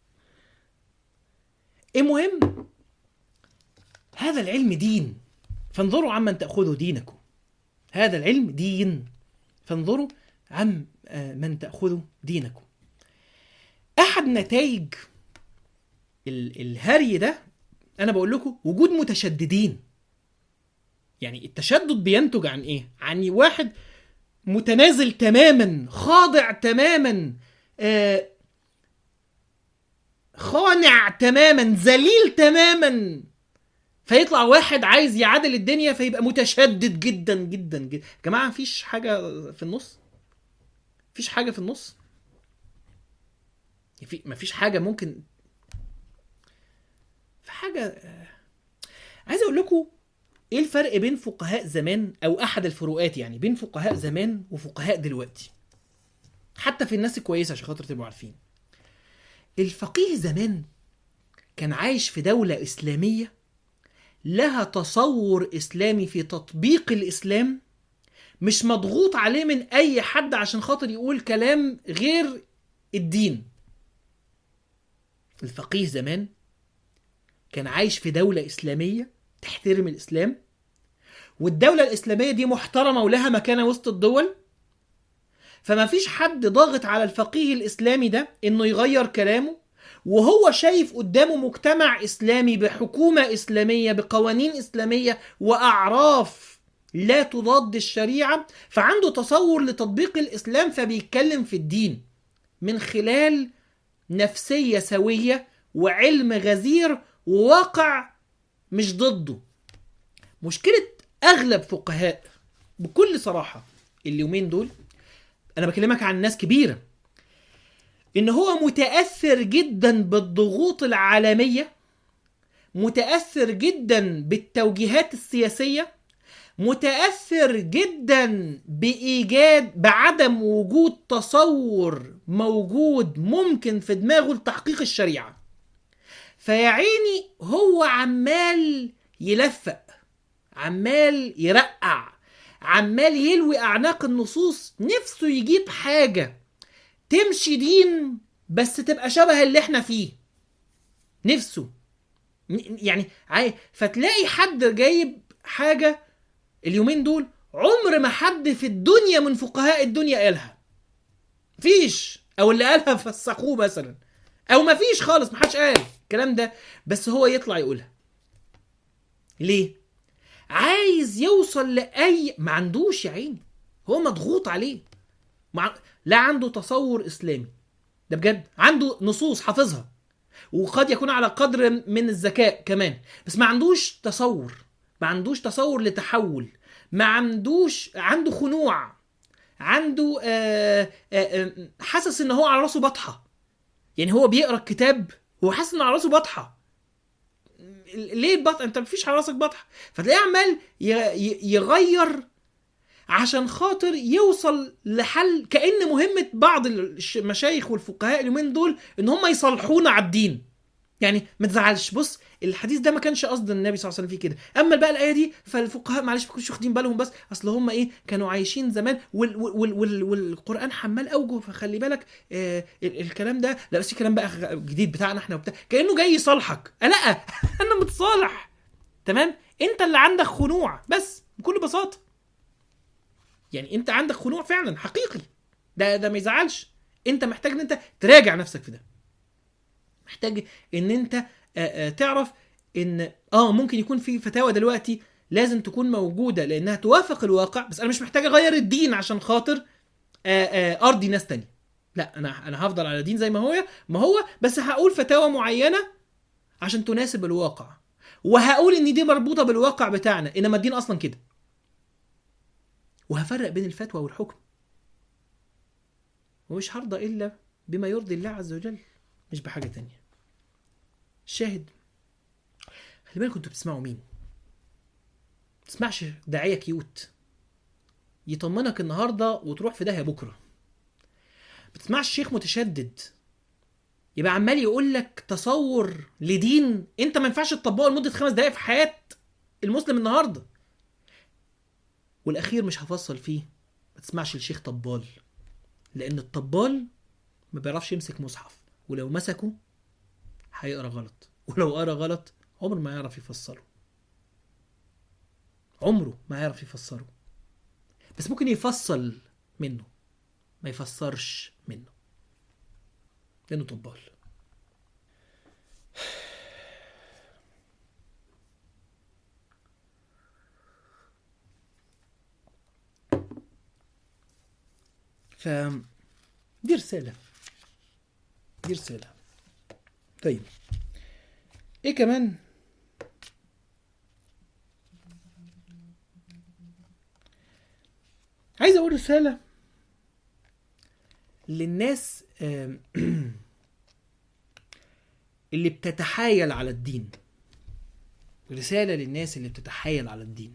A: المهم هذا العلم دين فانظروا عمن تاخذوا دينكم هذا العلم دين فانظروا عن آه، من تاخذوا دينكم احد نتائج ال- الهري ده انا بقول لكم وجود متشددين يعني التشدد بينتج عن ايه عن واحد متنازل تماما خاضع تماما آه خانع تماما ذليل تماما فيطلع واحد عايز يعادل الدنيا فيبقى متشدد جدا جدا جدا يا جماعه مفيش حاجه في النص مفيش حاجه في النص في مفيش حاجه ممكن في حاجه آه، عايز اقول لكم ايه الفرق بين فقهاء زمان او احد الفروقات يعني بين فقهاء زمان وفقهاء دلوقتي حتى في الناس الكويسه عشان خاطر تبقوا عارفين الفقيه زمان كان عايش في دوله اسلاميه لها تصور اسلامي في تطبيق الاسلام مش مضغوط عليه من اي حد عشان خاطر يقول كلام غير الدين الفقيه زمان كان عايش في دولة إسلامية تحترم الإسلام والدولة الإسلامية دي محترمة ولها مكانة وسط الدول فما فيش حد ضاغط على الفقيه الإسلامي ده إنه يغير كلامه وهو شايف قدامه مجتمع إسلامي بحكومة إسلامية بقوانين إسلامية وأعراف لا تضاد الشريعة فعنده تصور لتطبيق الإسلام فبيتكلم في الدين من خلال نفسية سوية وعلم غزير وواقع مش ضده مشكلة أغلب فقهاء بكل صراحة اليومين دول أنا بكلمك عن ناس كبيرة إن هو متأثر جدا بالضغوط العالمية متأثر جدا بالتوجيهات السياسية متأثر جدا بإيجاد بعدم وجود تصور موجود ممكن في دماغه لتحقيق الشريعة فيا عيني هو عمال يلفق عمال يرقع عمال يلوي أعناق النصوص نفسه يجيب حاجة تمشي دين بس تبقى شبه اللي احنا فيه نفسه يعني عاي... فتلاقي حد جايب حاجة اليومين دول عمر ما حد في الدنيا من فقهاء الدنيا قالها فيش او اللي قالها فسخوه مثلا او ما فيش خالص ما حدش قال الكلام ده بس هو يطلع يقولها ليه عايز يوصل لاي ما عندوش يا عيني هو مضغوط عليه مع... لا عنده تصور اسلامي ده بجد عنده نصوص حافظها وقد يكون على قدر من الذكاء كمان بس ما عندوش تصور ما عندوش تصور لتحول ما عندوش عنده خنوع عنده آآ آآ حاسس ان هو على راسه بطحه يعني هو بيقرا الكتاب هو حاسس ان على راسه بطحه ليه البطحه انت مفيش على راسك بطحه فتلاقيه عمال يغير عشان خاطر يوصل لحل كان مهمه بعض المشايخ والفقهاء اليومين دول ان هم يصلحونا على الدين يعني ما تزعلش بص الحديث ده ما كانش قصد النبي صلى الله عليه وسلم فيه كده اما بقى الايه دي فالفقهاء معلش ما كانوش واخدين بالهم بس اصل هم ايه كانوا عايشين زمان وال وال وال والقران حمال اوجه فخلي بالك آه الكلام ده لا بس كلام بقى جديد بتاعنا احنا وبتاع كانه جاي يصالحك لا انا متصالح تمام انت اللي عندك خنوع بس بكل بساطه يعني انت عندك خنوع فعلا حقيقي ده ده ما يزعلش انت محتاج ان انت تراجع نفسك في ده محتاج ان انت آآ آآ تعرف ان اه ممكن يكون في فتاوى دلوقتي لازم تكون موجوده لانها توافق الواقع بس انا مش محتاج اغير الدين عشان خاطر آآ ارضي ناس تانية لا انا انا هفضل على دين زي ما هو ما هو بس هقول فتاوى معينه عشان تناسب الواقع وهقول ان دي مربوطه بالواقع بتاعنا انما الدين اصلا كده وهفرق بين الفتوى والحكم ومش هرضى الا بما يرضي الله عز وجل مش بحاجه تانية الشاهد خلي بالكم انتوا بتسمعوا مين تسمعش داعيه كيوت يطمنك النهارده وتروح في داهيه بكره بتسمعش شيخ متشدد يبقى عمال يقول لك تصور لدين انت ما ينفعش تطبقه لمده خمس دقائق في حياه المسلم النهارده والاخير مش هفصل فيه ما تسمعش الشيخ طبال لان الطبال ما بيعرفش يمسك مصحف ولو مسكه هيقرا غلط ولو قرا غلط عمره ما يعرف يفسره عمره ما يعرف يفسره بس ممكن يفصل منه ما يفسرش منه لانه طبال ف دي رسالة دي رسالة طيب ايه كمان عايز اقول رسالة للناس اللي بتتحايل على الدين رسالة للناس اللي بتتحايل على الدين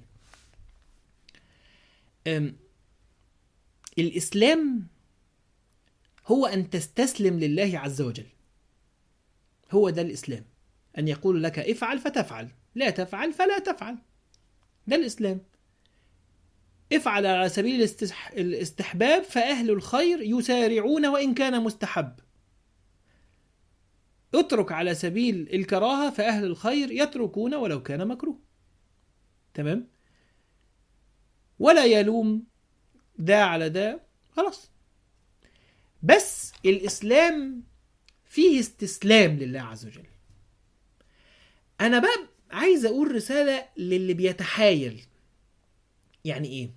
A: الإسلام هو أن تستسلم لله عز وجل هو ده الإسلام أن يقول لك افعل فتفعل لا تفعل فلا تفعل ده الإسلام افعل على سبيل الاستح... الاستحباب فأهل الخير يسارعون وإن كان مستحب اترك على سبيل الكراهة فأهل الخير يتركون ولو كان مكروه تمام ولا يلوم ده على ده خلاص بس الإسلام فيه استسلام لله عز وجل أنا بقى عايز أقول رسالة للي بيتحايل يعني إيه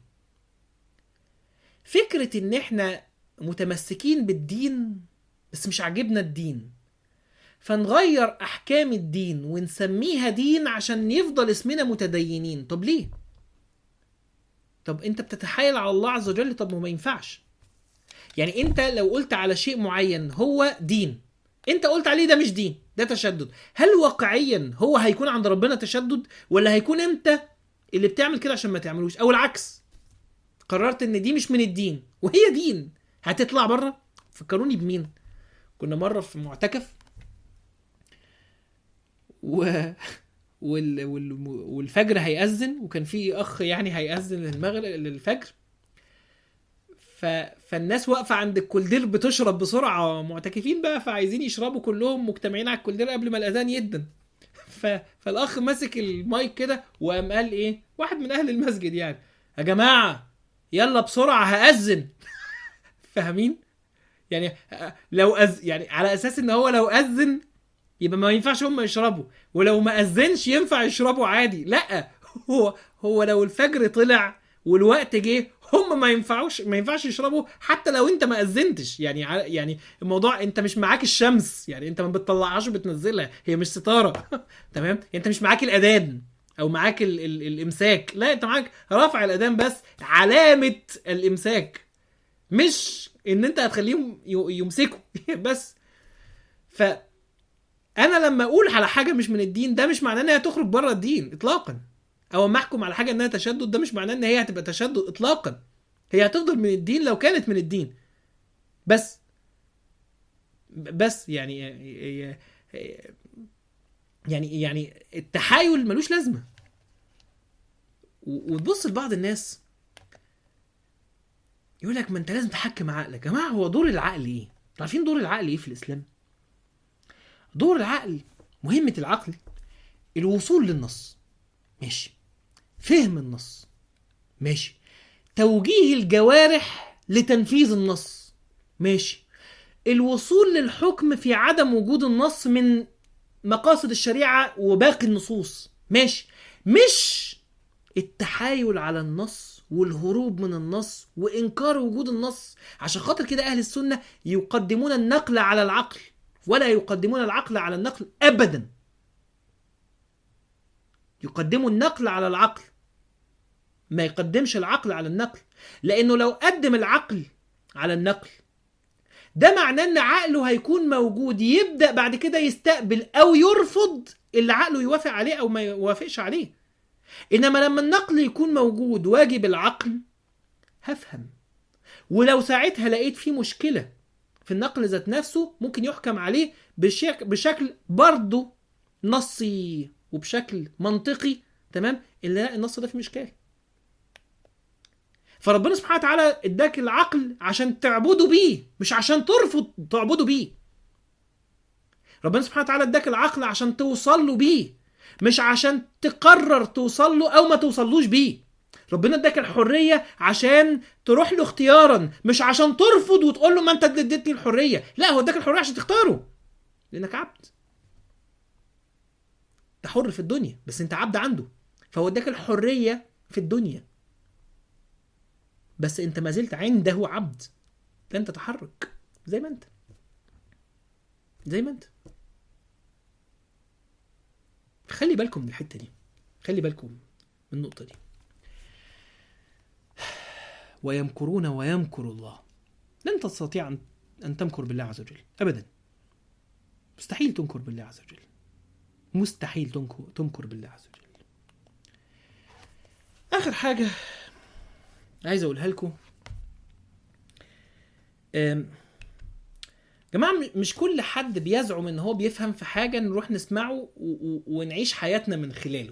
A: فكرة إن إحنا متمسكين بالدين بس مش عاجبنا الدين فنغير احكام الدين ونسميها دين عشان يفضل اسمنا متدينين طب ليه طب انت بتتحايل على الله عز وجل طب ما ينفعش يعني انت لو قلت على شيء معين هو دين انت قلت عليه ده مش دين ده تشدد هل واقعيا هو هيكون عند ربنا تشدد ولا هيكون انت اللي بتعمل كده عشان ما تعملوش او العكس قررت ان دي مش من الدين وهي دين هتطلع بره فكروني بمين كنا مره في معتكف و... وال... وال... والفجر هيأذن وكان في اخ يعني هيأذن للمغرب للفجر ف... فالناس واقفه عند الكولدير بتشرب بسرعه معتكفين بقى فعايزين يشربوا كلهم مجتمعين على الكولدير قبل ما الاذان يدن ف... فالاخ ماسك المايك كده وقام قال ايه واحد من اهل المسجد يعني يا جماعه يلا بسرعه هأذن فاهمين يعني لو أز... يعني على اساس ان هو لو اذن يبقى ما ينفعش هم يشربوا ولو ما اذنش ينفع يشربوا عادي لا هو هو لو الفجر طلع والوقت جه هم ما ينفعوش ما ينفعش يشربوا حتى لو انت ما اذنتش يعني ع- يعني الموضوع انت مش معاك الشمس يعني انت ما بتطلعهاش وبتنزلها هي مش ستاره تمام انت مش معاك الاذان او معاك ال ال الامساك لا انت معاك رفع الاذان بس علامه الامساك مش ان انت هتخليهم ي- يمسكوا بس ف انا لما اقول على حاجه مش من الدين ده مش معناه ان هي تخرج بره الدين اطلاقا او اما احكم على حاجه انها تشدد ده مش معناه ان هي هتبقى تشدد اطلاقا هي هتفضل من الدين لو كانت من الدين بس بس يعني يعني يعني التحايل ملوش لازمه و- وتبص لبعض الناس يقول لك ما انت لازم تحكم عقلك يا جماعه هو دور العقل ايه؟ انتوا عارفين دور العقل ايه في الاسلام؟ دور العقل مهمة العقل الوصول للنص ماشي فهم النص ماشي توجيه الجوارح لتنفيذ النص ماشي الوصول للحكم في عدم وجود النص من مقاصد الشريعة وباقي النصوص ماشي مش التحايل على النص والهروب من النص وإنكار وجود النص عشان خاطر كده أهل السنة يقدمون النقل على العقل ولا يقدمون العقل على النقل ابدا يقدموا النقل على العقل ما يقدمش العقل على النقل لانه لو قدم العقل على النقل ده معناه ان عقله هيكون موجود يبدا بعد كده يستقبل او يرفض اللي عقله يوافق عليه او ما يوافقش عليه انما لما النقل يكون موجود واجب العقل هفهم ولو ساعتها لقيت فيه مشكله في النقل ذات نفسه ممكن يحكم عليه بشك بشكل برضه نصي وبشكل منطقي تمام اللي لا النص ده فيه مشكله فربنا سبحانه وتعالى اداك العقل عشان تعبده بيه مش عشان ترفض تعبده بيه ربنا سبحانه وتعالى اداك العقل عشان توصل له بيه مش عشان تقرر توصل له او ما توصلوش بيه ربنا اداك الحريه عشان تروح له اختيارا مش عشان ترفض وتقول له ما انت اللي اديتني الحريه لا هو اداك الحريه عشان تختاره لانك عبد انت حر في الدنيا بس انت عبد عنده فهو اداك الحريه في الدنيا بس انت ما زلت عنده عبد لن تتحرك زي ما انت زي ما انت خلي بالكم من الحته دي خلي بالكم من النقطه دي ويمكرون ويمكر الله لن تستطيع أن- أن تمكر بالله عز وجل أبدا مستحيل تنكر بالله عز وجل مستحيل تنكر, تنكر بالله عز وجل آخر حاجة عايز أقولها لكم أم، جماعة م- مش كل حد بيزعم ان هو بيفهم في حاجة نروح نسمعه و- و- ونعيش حياتنا من خلاله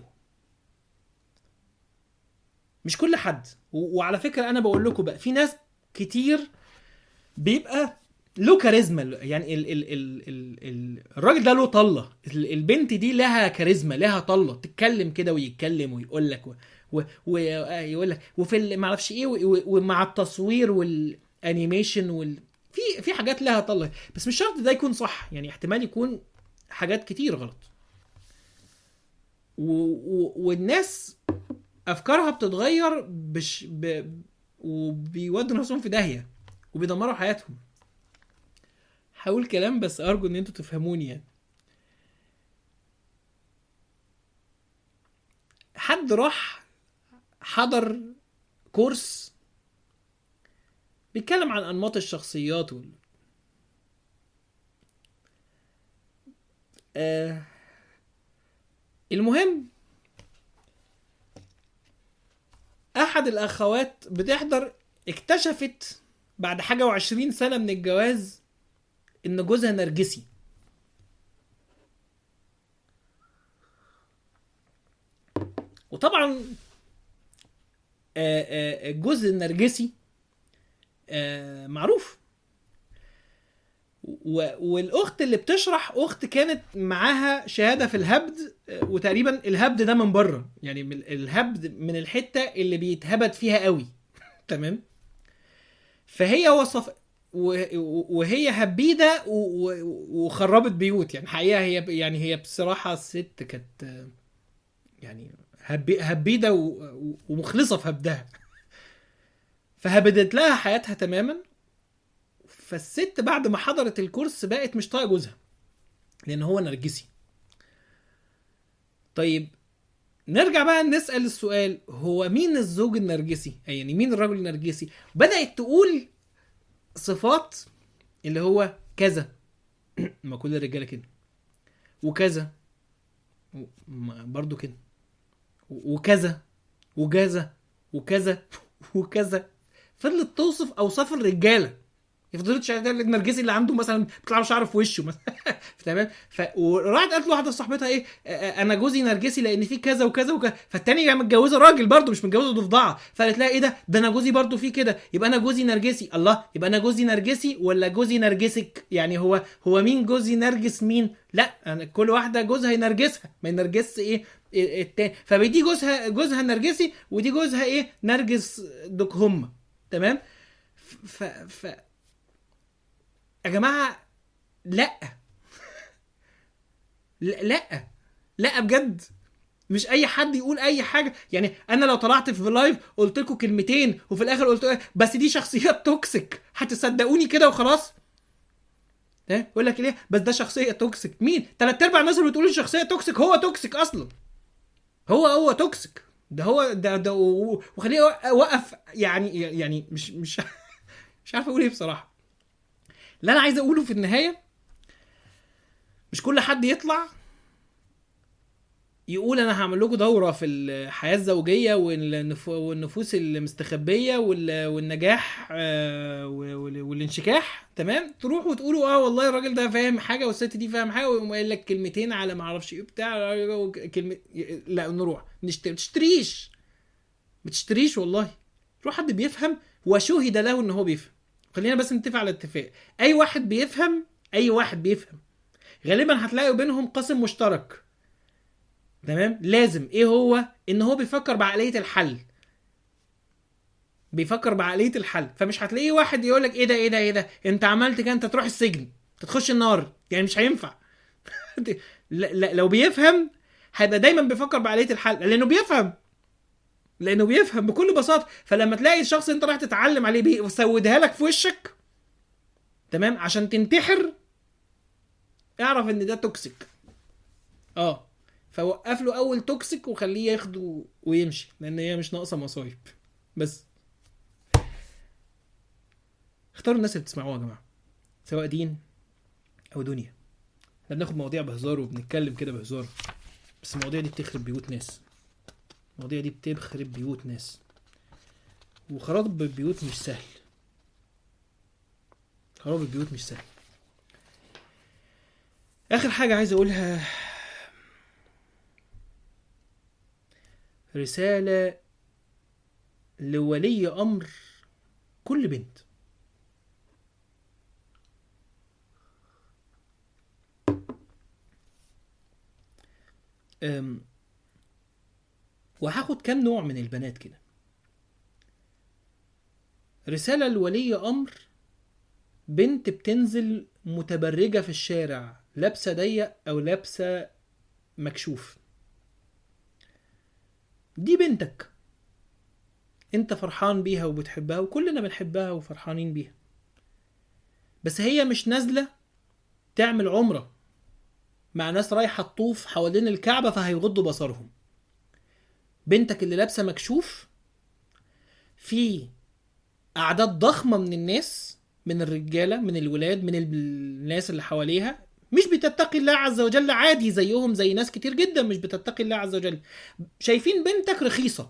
A: مش كل حد و- وعلى فكره انا بقول لكم بقى في ناس كتير بيبقى له كاريزما يعني ال ال ال ال ال الراجل ده له طله ال- البنت دي لها كاريزما لها طله تتكلم كده ويتكلم ويقول لك و- و- ويقول لك وفي ال- ما اعرفش ايه و- و- ومع التصوير والانيميشن وال في في حاجات لها طله بس مش شرط ده يكون صح يعني احتمال يكون حاجات كتير غلط و... و... والناس افكارها بتتغير بش... ب... وبيودوا نفسهم في داهيه وبيدمروا حياتهم هقول كلام بس ارجو ان انتوا تفهموني يعني حد راح حضر كورس بيتكلم عن انماط الشخصيات وال... آه المهم احد الاخوات بتحضر اكتشفت بعد حاجه وعشرين سنه من الجواز ان جوزها نرجسي وطبعا آه، آه، الجوز النرجسي آه، معروف و- والاخت اللي بتشرح اخت كانت معاها شهاده في الهبد آه، وتقريبا الهبد ده من بره يعني من الهبد من الحته اللي بيتهبد فيها قوي تمام فهي وصف و- و- وهي هبيده و- و- وخربت بيوت يعني حقيقه هي يعني هي بصراحه الست كانت آه، يعني هبي- هبيده و- و- ومخلصه في هبدها فهبدت لها حياتها تماما فالست بعد ما حضرت الكورس بقت مش طايقه جوزها لان هو نرجسي طيب نرجع بقى نسال السؤال هو مين الزوج النرجسي أي يعني مين الرجل النرجسي بدات تقول صفات اللي هو كذا ما كل الرجاله كده وكذا و- ما- برضو كده و- وكذا وكذا وكذا وكذا فضلت توصف اوصاف الرجاله فضلت شغاله النرجسي اللي عنده مثلا بيطلع له شعر في وشه مثلا تمام ف وراحت قالت لواحده صاحبتها ايه آه، آه، انا جوزي نرجسي لان في كذا وكذا وكذا فالتانيه متجوزه راجل برضه مش متجوزه ضفدعه فقالت لها ايه ده ده انا جوزي برضه فيه كده يبقى انا جوزي نرجسي الله يبقى انا جوزي نرجسي ولا جوزي نرجسك يعني هو هو مين جوزي نرجس مين لا انا كل واحده جوزها ينرجسها ما ينرجس ايه إيه التاني فبدي جوزها جوزها نرجسي ودي جوزها ايه نرجس دوك هم تمام ف ف يا جماعه لا لا لا لا بجد مش اي حد يقول اي حاجه يعني انا لو طلعت في لايف قلت لكم كلمتين وفي الاخر قلت إيه، بس دي شخصيات توكسيك هتصدقوني كده وخلاص ايه يقول لك ليه بس ده شخصيه توكسيك مين ثلاث ارباع الناس اللي بتقول الشخصيه توكسيك هو توكسيك اصلا هو هو توكسيك ده هو ده ده و- وخليه وقف يعني يعني مش مش مش عارف اقول ايه بصراحه اللي انا عايز اقوله في النهايه مش كل حد يطلع يقول انا هعمل لكم دوره في الحياه الزوجيه والنف- والنفوس المستخبيه وال- والنجاح آه، وال- والانشكاح تمام تروحوا وتقولوا اه والله الراجل ده فاهم حاجه والست دي فاهم حاجه ويقوم قايل لك كلمتين على ما اعرفش ايه بتاع كلمه لا نروح نشتري ما تشتريش ما تشتريش والله روح حد بيفهم وشهد له ان هو بيفهم خلينا بس نتفق على اتفاق اي واحد بيفهم اي واحد بيفهم غالبا هتلاقوا بينهم قاسم مشترك تمام لازم ايه هو ان هو بيفكر بعقليه الحل بيفكر بعقليه الحل فمش هتلاقي واحد يقول لك ايه ده ايه ده ايه ده انت عملت كده انت تروح السجن انت تخش النار يعني مش هينفع لا لا لو بيفهم هيبقى دايما بيفكر بعقليه الحل لانه بيفهم لانه بيفهم بكل بساطه فلما تلاقي الشخص اللي انت رايح تتعلم عليه بيسودها لك في وشك تمام عشان تنتحر اعرف ان ده توكسيك اه فوقف له اول توكسيك وخليه ياخده ويمشي لان هي مش ناقصه مصايب بس اختاروا الناس اللي بتسمعوها يا جماعه سواء دين او دنيا احنا بناخد مواضيع بهزار وبنتكلم كده بهزار بس المواضيع دي بتخرب بيوت ناس المواضيع دي بتخرب بيوت ناس وخراب البيوت مش سهل خراب البيوت مش سهل اخر حاجه عايز اقولها رساله لولي امر كل بنت أم، وهاخد كام نوع من البنات كده رسالة لولي أمر بنت بتنزل متبرجة في الشارع لابسة ضيق أو لابسة مكشوف دي بنتك انت فرحان بيها وبتحبها وكلنا بنحبها وفرحانين بيها بس هي مش نازلة تعمل عمرة مع ناس رايحة تطوف حوالين الكعبة فهيغضوا بصرهم بنتك اللي لابسة مكشوف في أعداد ضخمة من الناس من الرجالة من الولاد من ال- الناس اللي حواليها مش بتتقي الله عز وجل عادي زيهم زي ناس كتير جدا مش بتتقي الله عز وجل شايفين بنتك رخيصة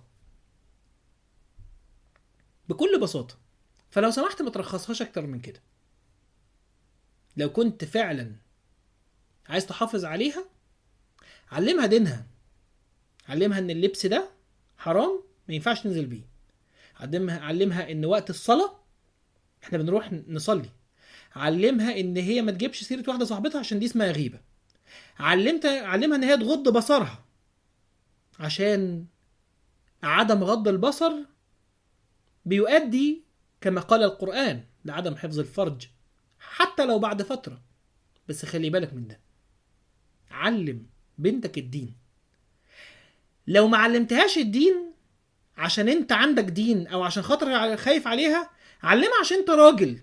A: بكل بساطة فلو سمحت ما ترخصهاش أكتر من كده لو كنت فعلا عايز تحافظ عليها علمها دينها علمها ان اللبس ده حرام ما ينفعش تنزل بيه علمها علمها ان وقت الصلاه احنا بنروح نصلي علمها ان هي ما تجيبش سيره واحده صاحبتها عشان دي اسمها غيبه علمت علمها ان هي تغض بصرها عشان عدم غض البصر بيؤدي كما قال القرآن لعدم حفظ الفرج حتى لو بعد فترة بس خلي بالك من ده علم بنتك الدين لو ما علمتهاش الدين عشان انت عندك دين او عشان خاطر خايف عليها علمها عشان انت راجل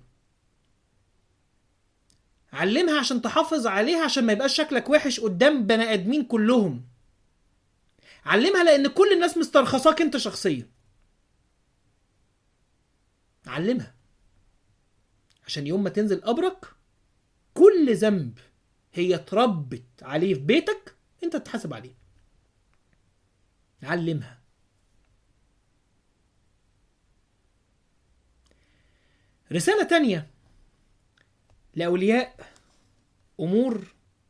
A: علمها عشان تحافظ عليها عشان ما يبقاش شكلك وحش قدام بني ادمين كلهم علمها لان كل الناس مسترخصاك انت شخصيا علمها عشان يوم ما تنزل قبرك كل ذنب هي اتربت عليه في بيتك انت تتحاسب عليه علمها رسالة تانية لأولياء أمور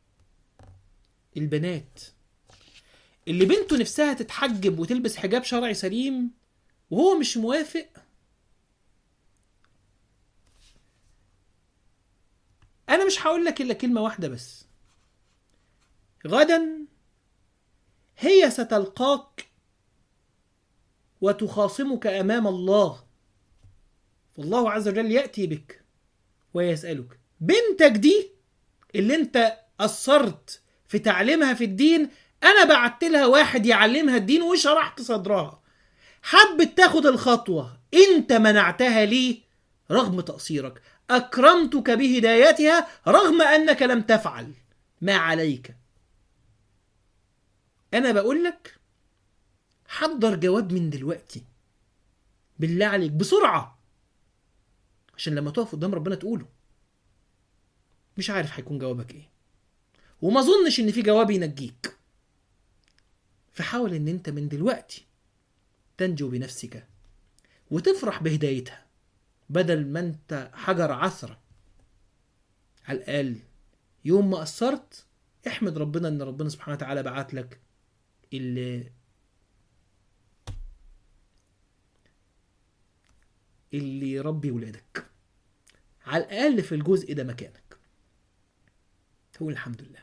A: البنات اللي بنته نفسها تتحجب وتلبس حجاب شرعي سليم وهو مش موافق انا مش هقول لك الا كلمه واحده بس غدا هي ستلقاك وتخاصمك امام الله فالله عز وجل ياتي بك ويسالك بنتك دي اللي انت اثرت في تعليمها في الدين انا بعت لها واحد يعلمها الدين وشرحت صدرها حبت تاخد الخطوه انت منعتها ليه رغم تقصيرك اكرمتك بهدايتها رغم انك لم تفعل ما عليك انا بقول لك حضر جواب من دلوقتي بالله عليك بسرعه عشان لما تقف قدام ربنا تقوله مش عارف هيكون جوابك ايه وما اظنش ان في جواب ينجيك فحاول ان انت من دلوقتي تنجو بنفسك وتفرح بهدايتها بدل ما انت حجر عثرة على الأقل يوم ما قصرت احمد ربنا ان ربنا سبحانه وتعالى بعت لك اللي اللي يربي ولادك على الأقل في الجزء ده مكانك تقول الحمد لله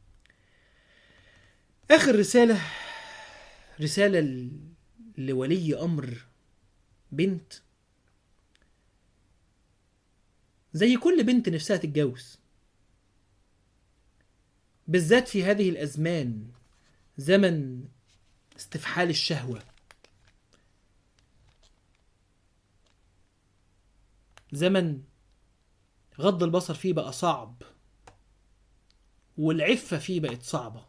A: آخر رسالة رسالة ل- لولي أمر بنت زي كل بنت نفسها تتجوز بالذات في هذه الأزمان زمن استفحال الشهوة زمن غض البصر فيه بقى صعب والعفة فيه بقت صعبة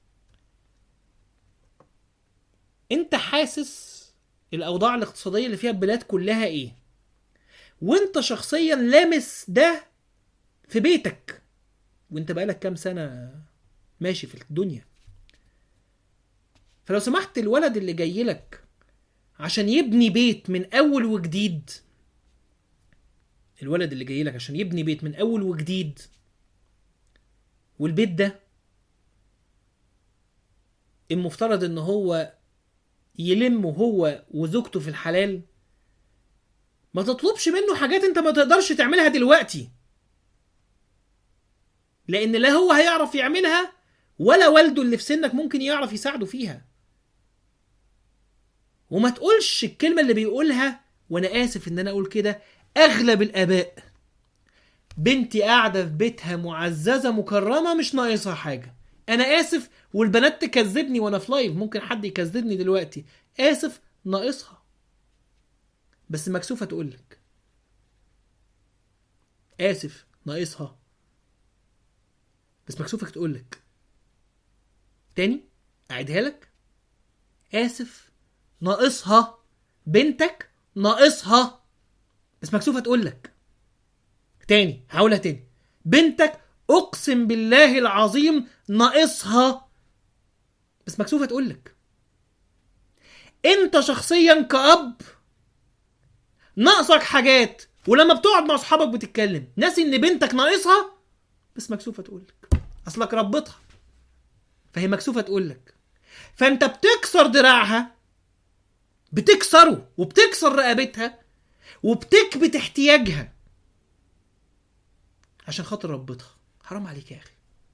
A: انت حاسس الأوضاع الاقتصادية اللي فيها البلاد كلها ايه وانت شخصيا لامس ده في بيتك وانت بقالك كام سنة ماشي في الدنيا فلو سمحت الولد اللي جاي لك عشان يبني بيت من اول وجديد الولد اللي جاي لك عشان يبني بيت من اول وجديد والبيت ده المفترض ان هو يلم هو وزوجته في الحلال ما تطلبش منه حاجات انت ما تقدرش تعملها دلوقتي لان لا هو هيعرف يعملها ولا والده اللي في سنك ممكن يعرف يساعده فيها وما تقولش الكلمة اللي بيقولها وانا اسف ان انا اقول كده اغلب الاباء بنتي قاعدة في بيتها معززة مكرمة مش ناقصها حاجة انا اسف والبنات تكذبني وانا في لايف ممكن حد يكذبني دلوقتي اسف ناقصها بس مكسوفة تقولك اسف ناقصها بس مكسوفة تقولك تاني اعيدها لك اسف ناقصها بنتك ناقصها بس مكسوفة تقولك تاني هقولها تاني بنتك اقسم بالله العظيم ناقصها بس مكسوفة تقولك انت شخصيا كأب ناقصك حاجات ولما بتقعد مع اصحابك بتتكلم ناسي ان بنتك ناقصها بس مكسوفة تقولك اصلك ربطها فهي مكسوفة تقولك فانت بتكسر دراعها بتكسره وبتكسر رقبتها وبتكبت احتياجها عشان خاطر ربطها حرام عليك يا اخي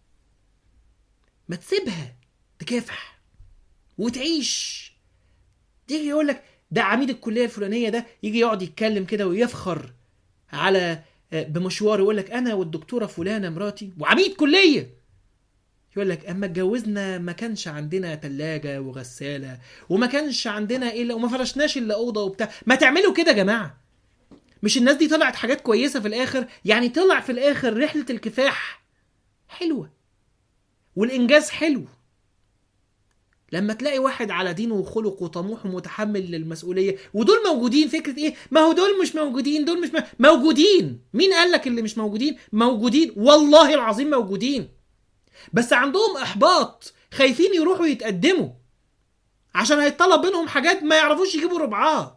A: ما تسيبها تكافح وتعيش تيجي يقول لك ده عميد الكليه الفلانيه ده يجي يقعد يتكلم كده ويفخر على بمشوار يقول لك انا والدكتوره فلانه مراتي وعميد كليه يقول لك اما اتجوزنا ما كانش عندنا تلاجة وغسالة وما كانش عندنا الا وما فرشناش الا اوضه وبتاع ما تعملوا كده يا جماعه مش الناس دي طلعت حاجات كويسه في الاخر يعني طلع في الاخر رحله الكفاح حلوه والانجاز حلو لما تلاقي واحد على دينه وخلق وطموح ومتحمل للمسؤوليه ودول موجودين فكره ايه ما هو دول مش موجودين دول مش م... موجودين مين قال لك اللي مش موجودين موجودين والله العظيم موجودين بس عندهم احباط خايفين يروحوا يتقدموا عشان هيطلب منهم حاجات ما يعرفوش يجيبوا ربعها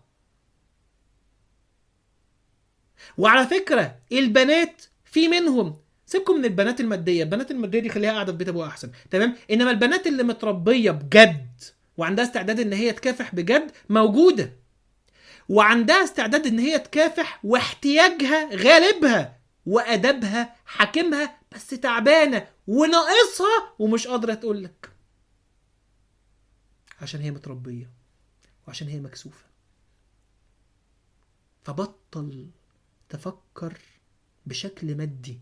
A: وعلى فكره البنات في منهم سيبكم من البنات الماديه البنات الماديه دي خليها قاعده في بيت ابوها احسن تمام انما البنات اللي متربيه بجد وعندها استعداد ان هي تكافح بجد موجوده وعندها استعداد ان هي تكافح واحتياجها غالبها وادبها حاكمها بس تعبانه وناقصها ومش قادره تقول لك عشان هي متربيه وعشان هي مكسوفه فبطل تفكر بشكل مادي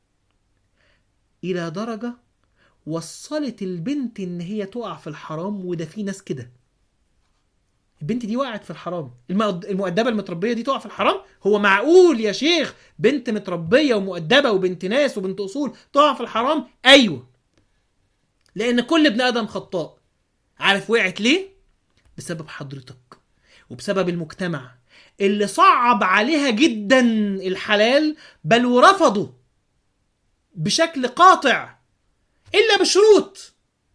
A: الى درجه وصلت البنت ان هي تقع في الحرام وده في ناس كده البنت دي وقعت في الحرام المؤدبه المتربيه دي تقع في الحرام هو معقول يا شيخ بنت متربيه ومؤدبه وبنت ناس وبنت اصول تقع في الحرام ايوه لان كل ابن ادم خطاء عارف وقعت ليه بسبب حضرتك وبسبب المجتمع اللي صعب عليها جدا الحلال بل ورفضه بشكل قاطع الا بشروط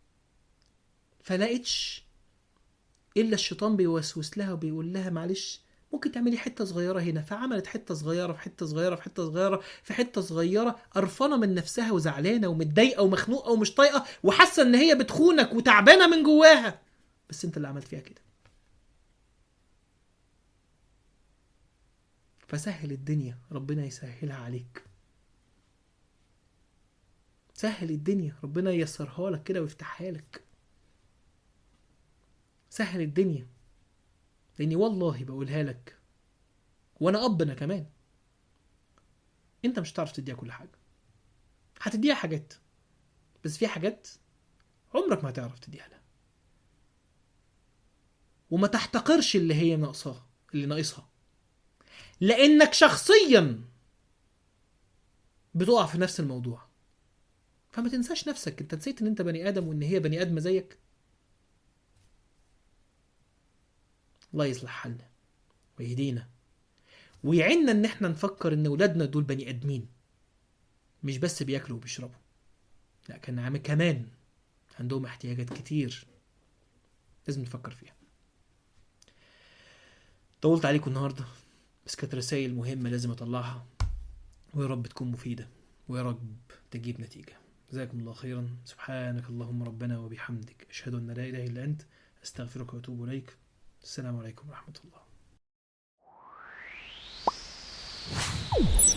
A: فلقيتش الا الشيطان بيوسوس لها وبيقول لها معلش ممكن تعملي حته صغيره هنا فعملت حته صغيره في حته صغيره في حته صغيره في حته صغيره قرفانه من نفسها وزعلانه ومتضايقه ومخنوقه ومش طايقه وحاسه ان هي بتخونك وتعبانه من جواها بس انت اللي عملت فيها كده فسهل الدنيا ربنا يسهلها عليك سهل الدنيا ربنا ييسرها لك كده ويفتحها لك سهل الدنيا لاني والله بقولها لك وانا اب انا كمان انت مش هتعرف تديها كل حاجه هتديها حاجات بس في حاجات عمرك ما هتعرف تديها لها وما تحتقرش اللي هي ناقصاها اللي ناقصها لانك شخصيا بتقع في نفس الموضوع فما تنساش نفسك انت نسيت ان انت بني ادم وان هي بني ادمه زيك الله يصلح حالنا ويهدينا ويعيننا ان احنا نفكر ان ولادنا دول بني ادمين مش بس بياكلوا وبيشربوا لا كان عامل كمان عندهم احتياجات كتير لازم نفكر فيها طولت عليكم النهارده بس كانت رسائل مهمة لازم أطلعها ويا رب تكون مفيدة ويا رب تجيب نتيجة جزاكم الله خيرا سبحانك اللهم ربنا وبحمدك أشهد أن لا إله إلا أنت أستغفرك وأتوب إليك السلام عليكم ورحمة الله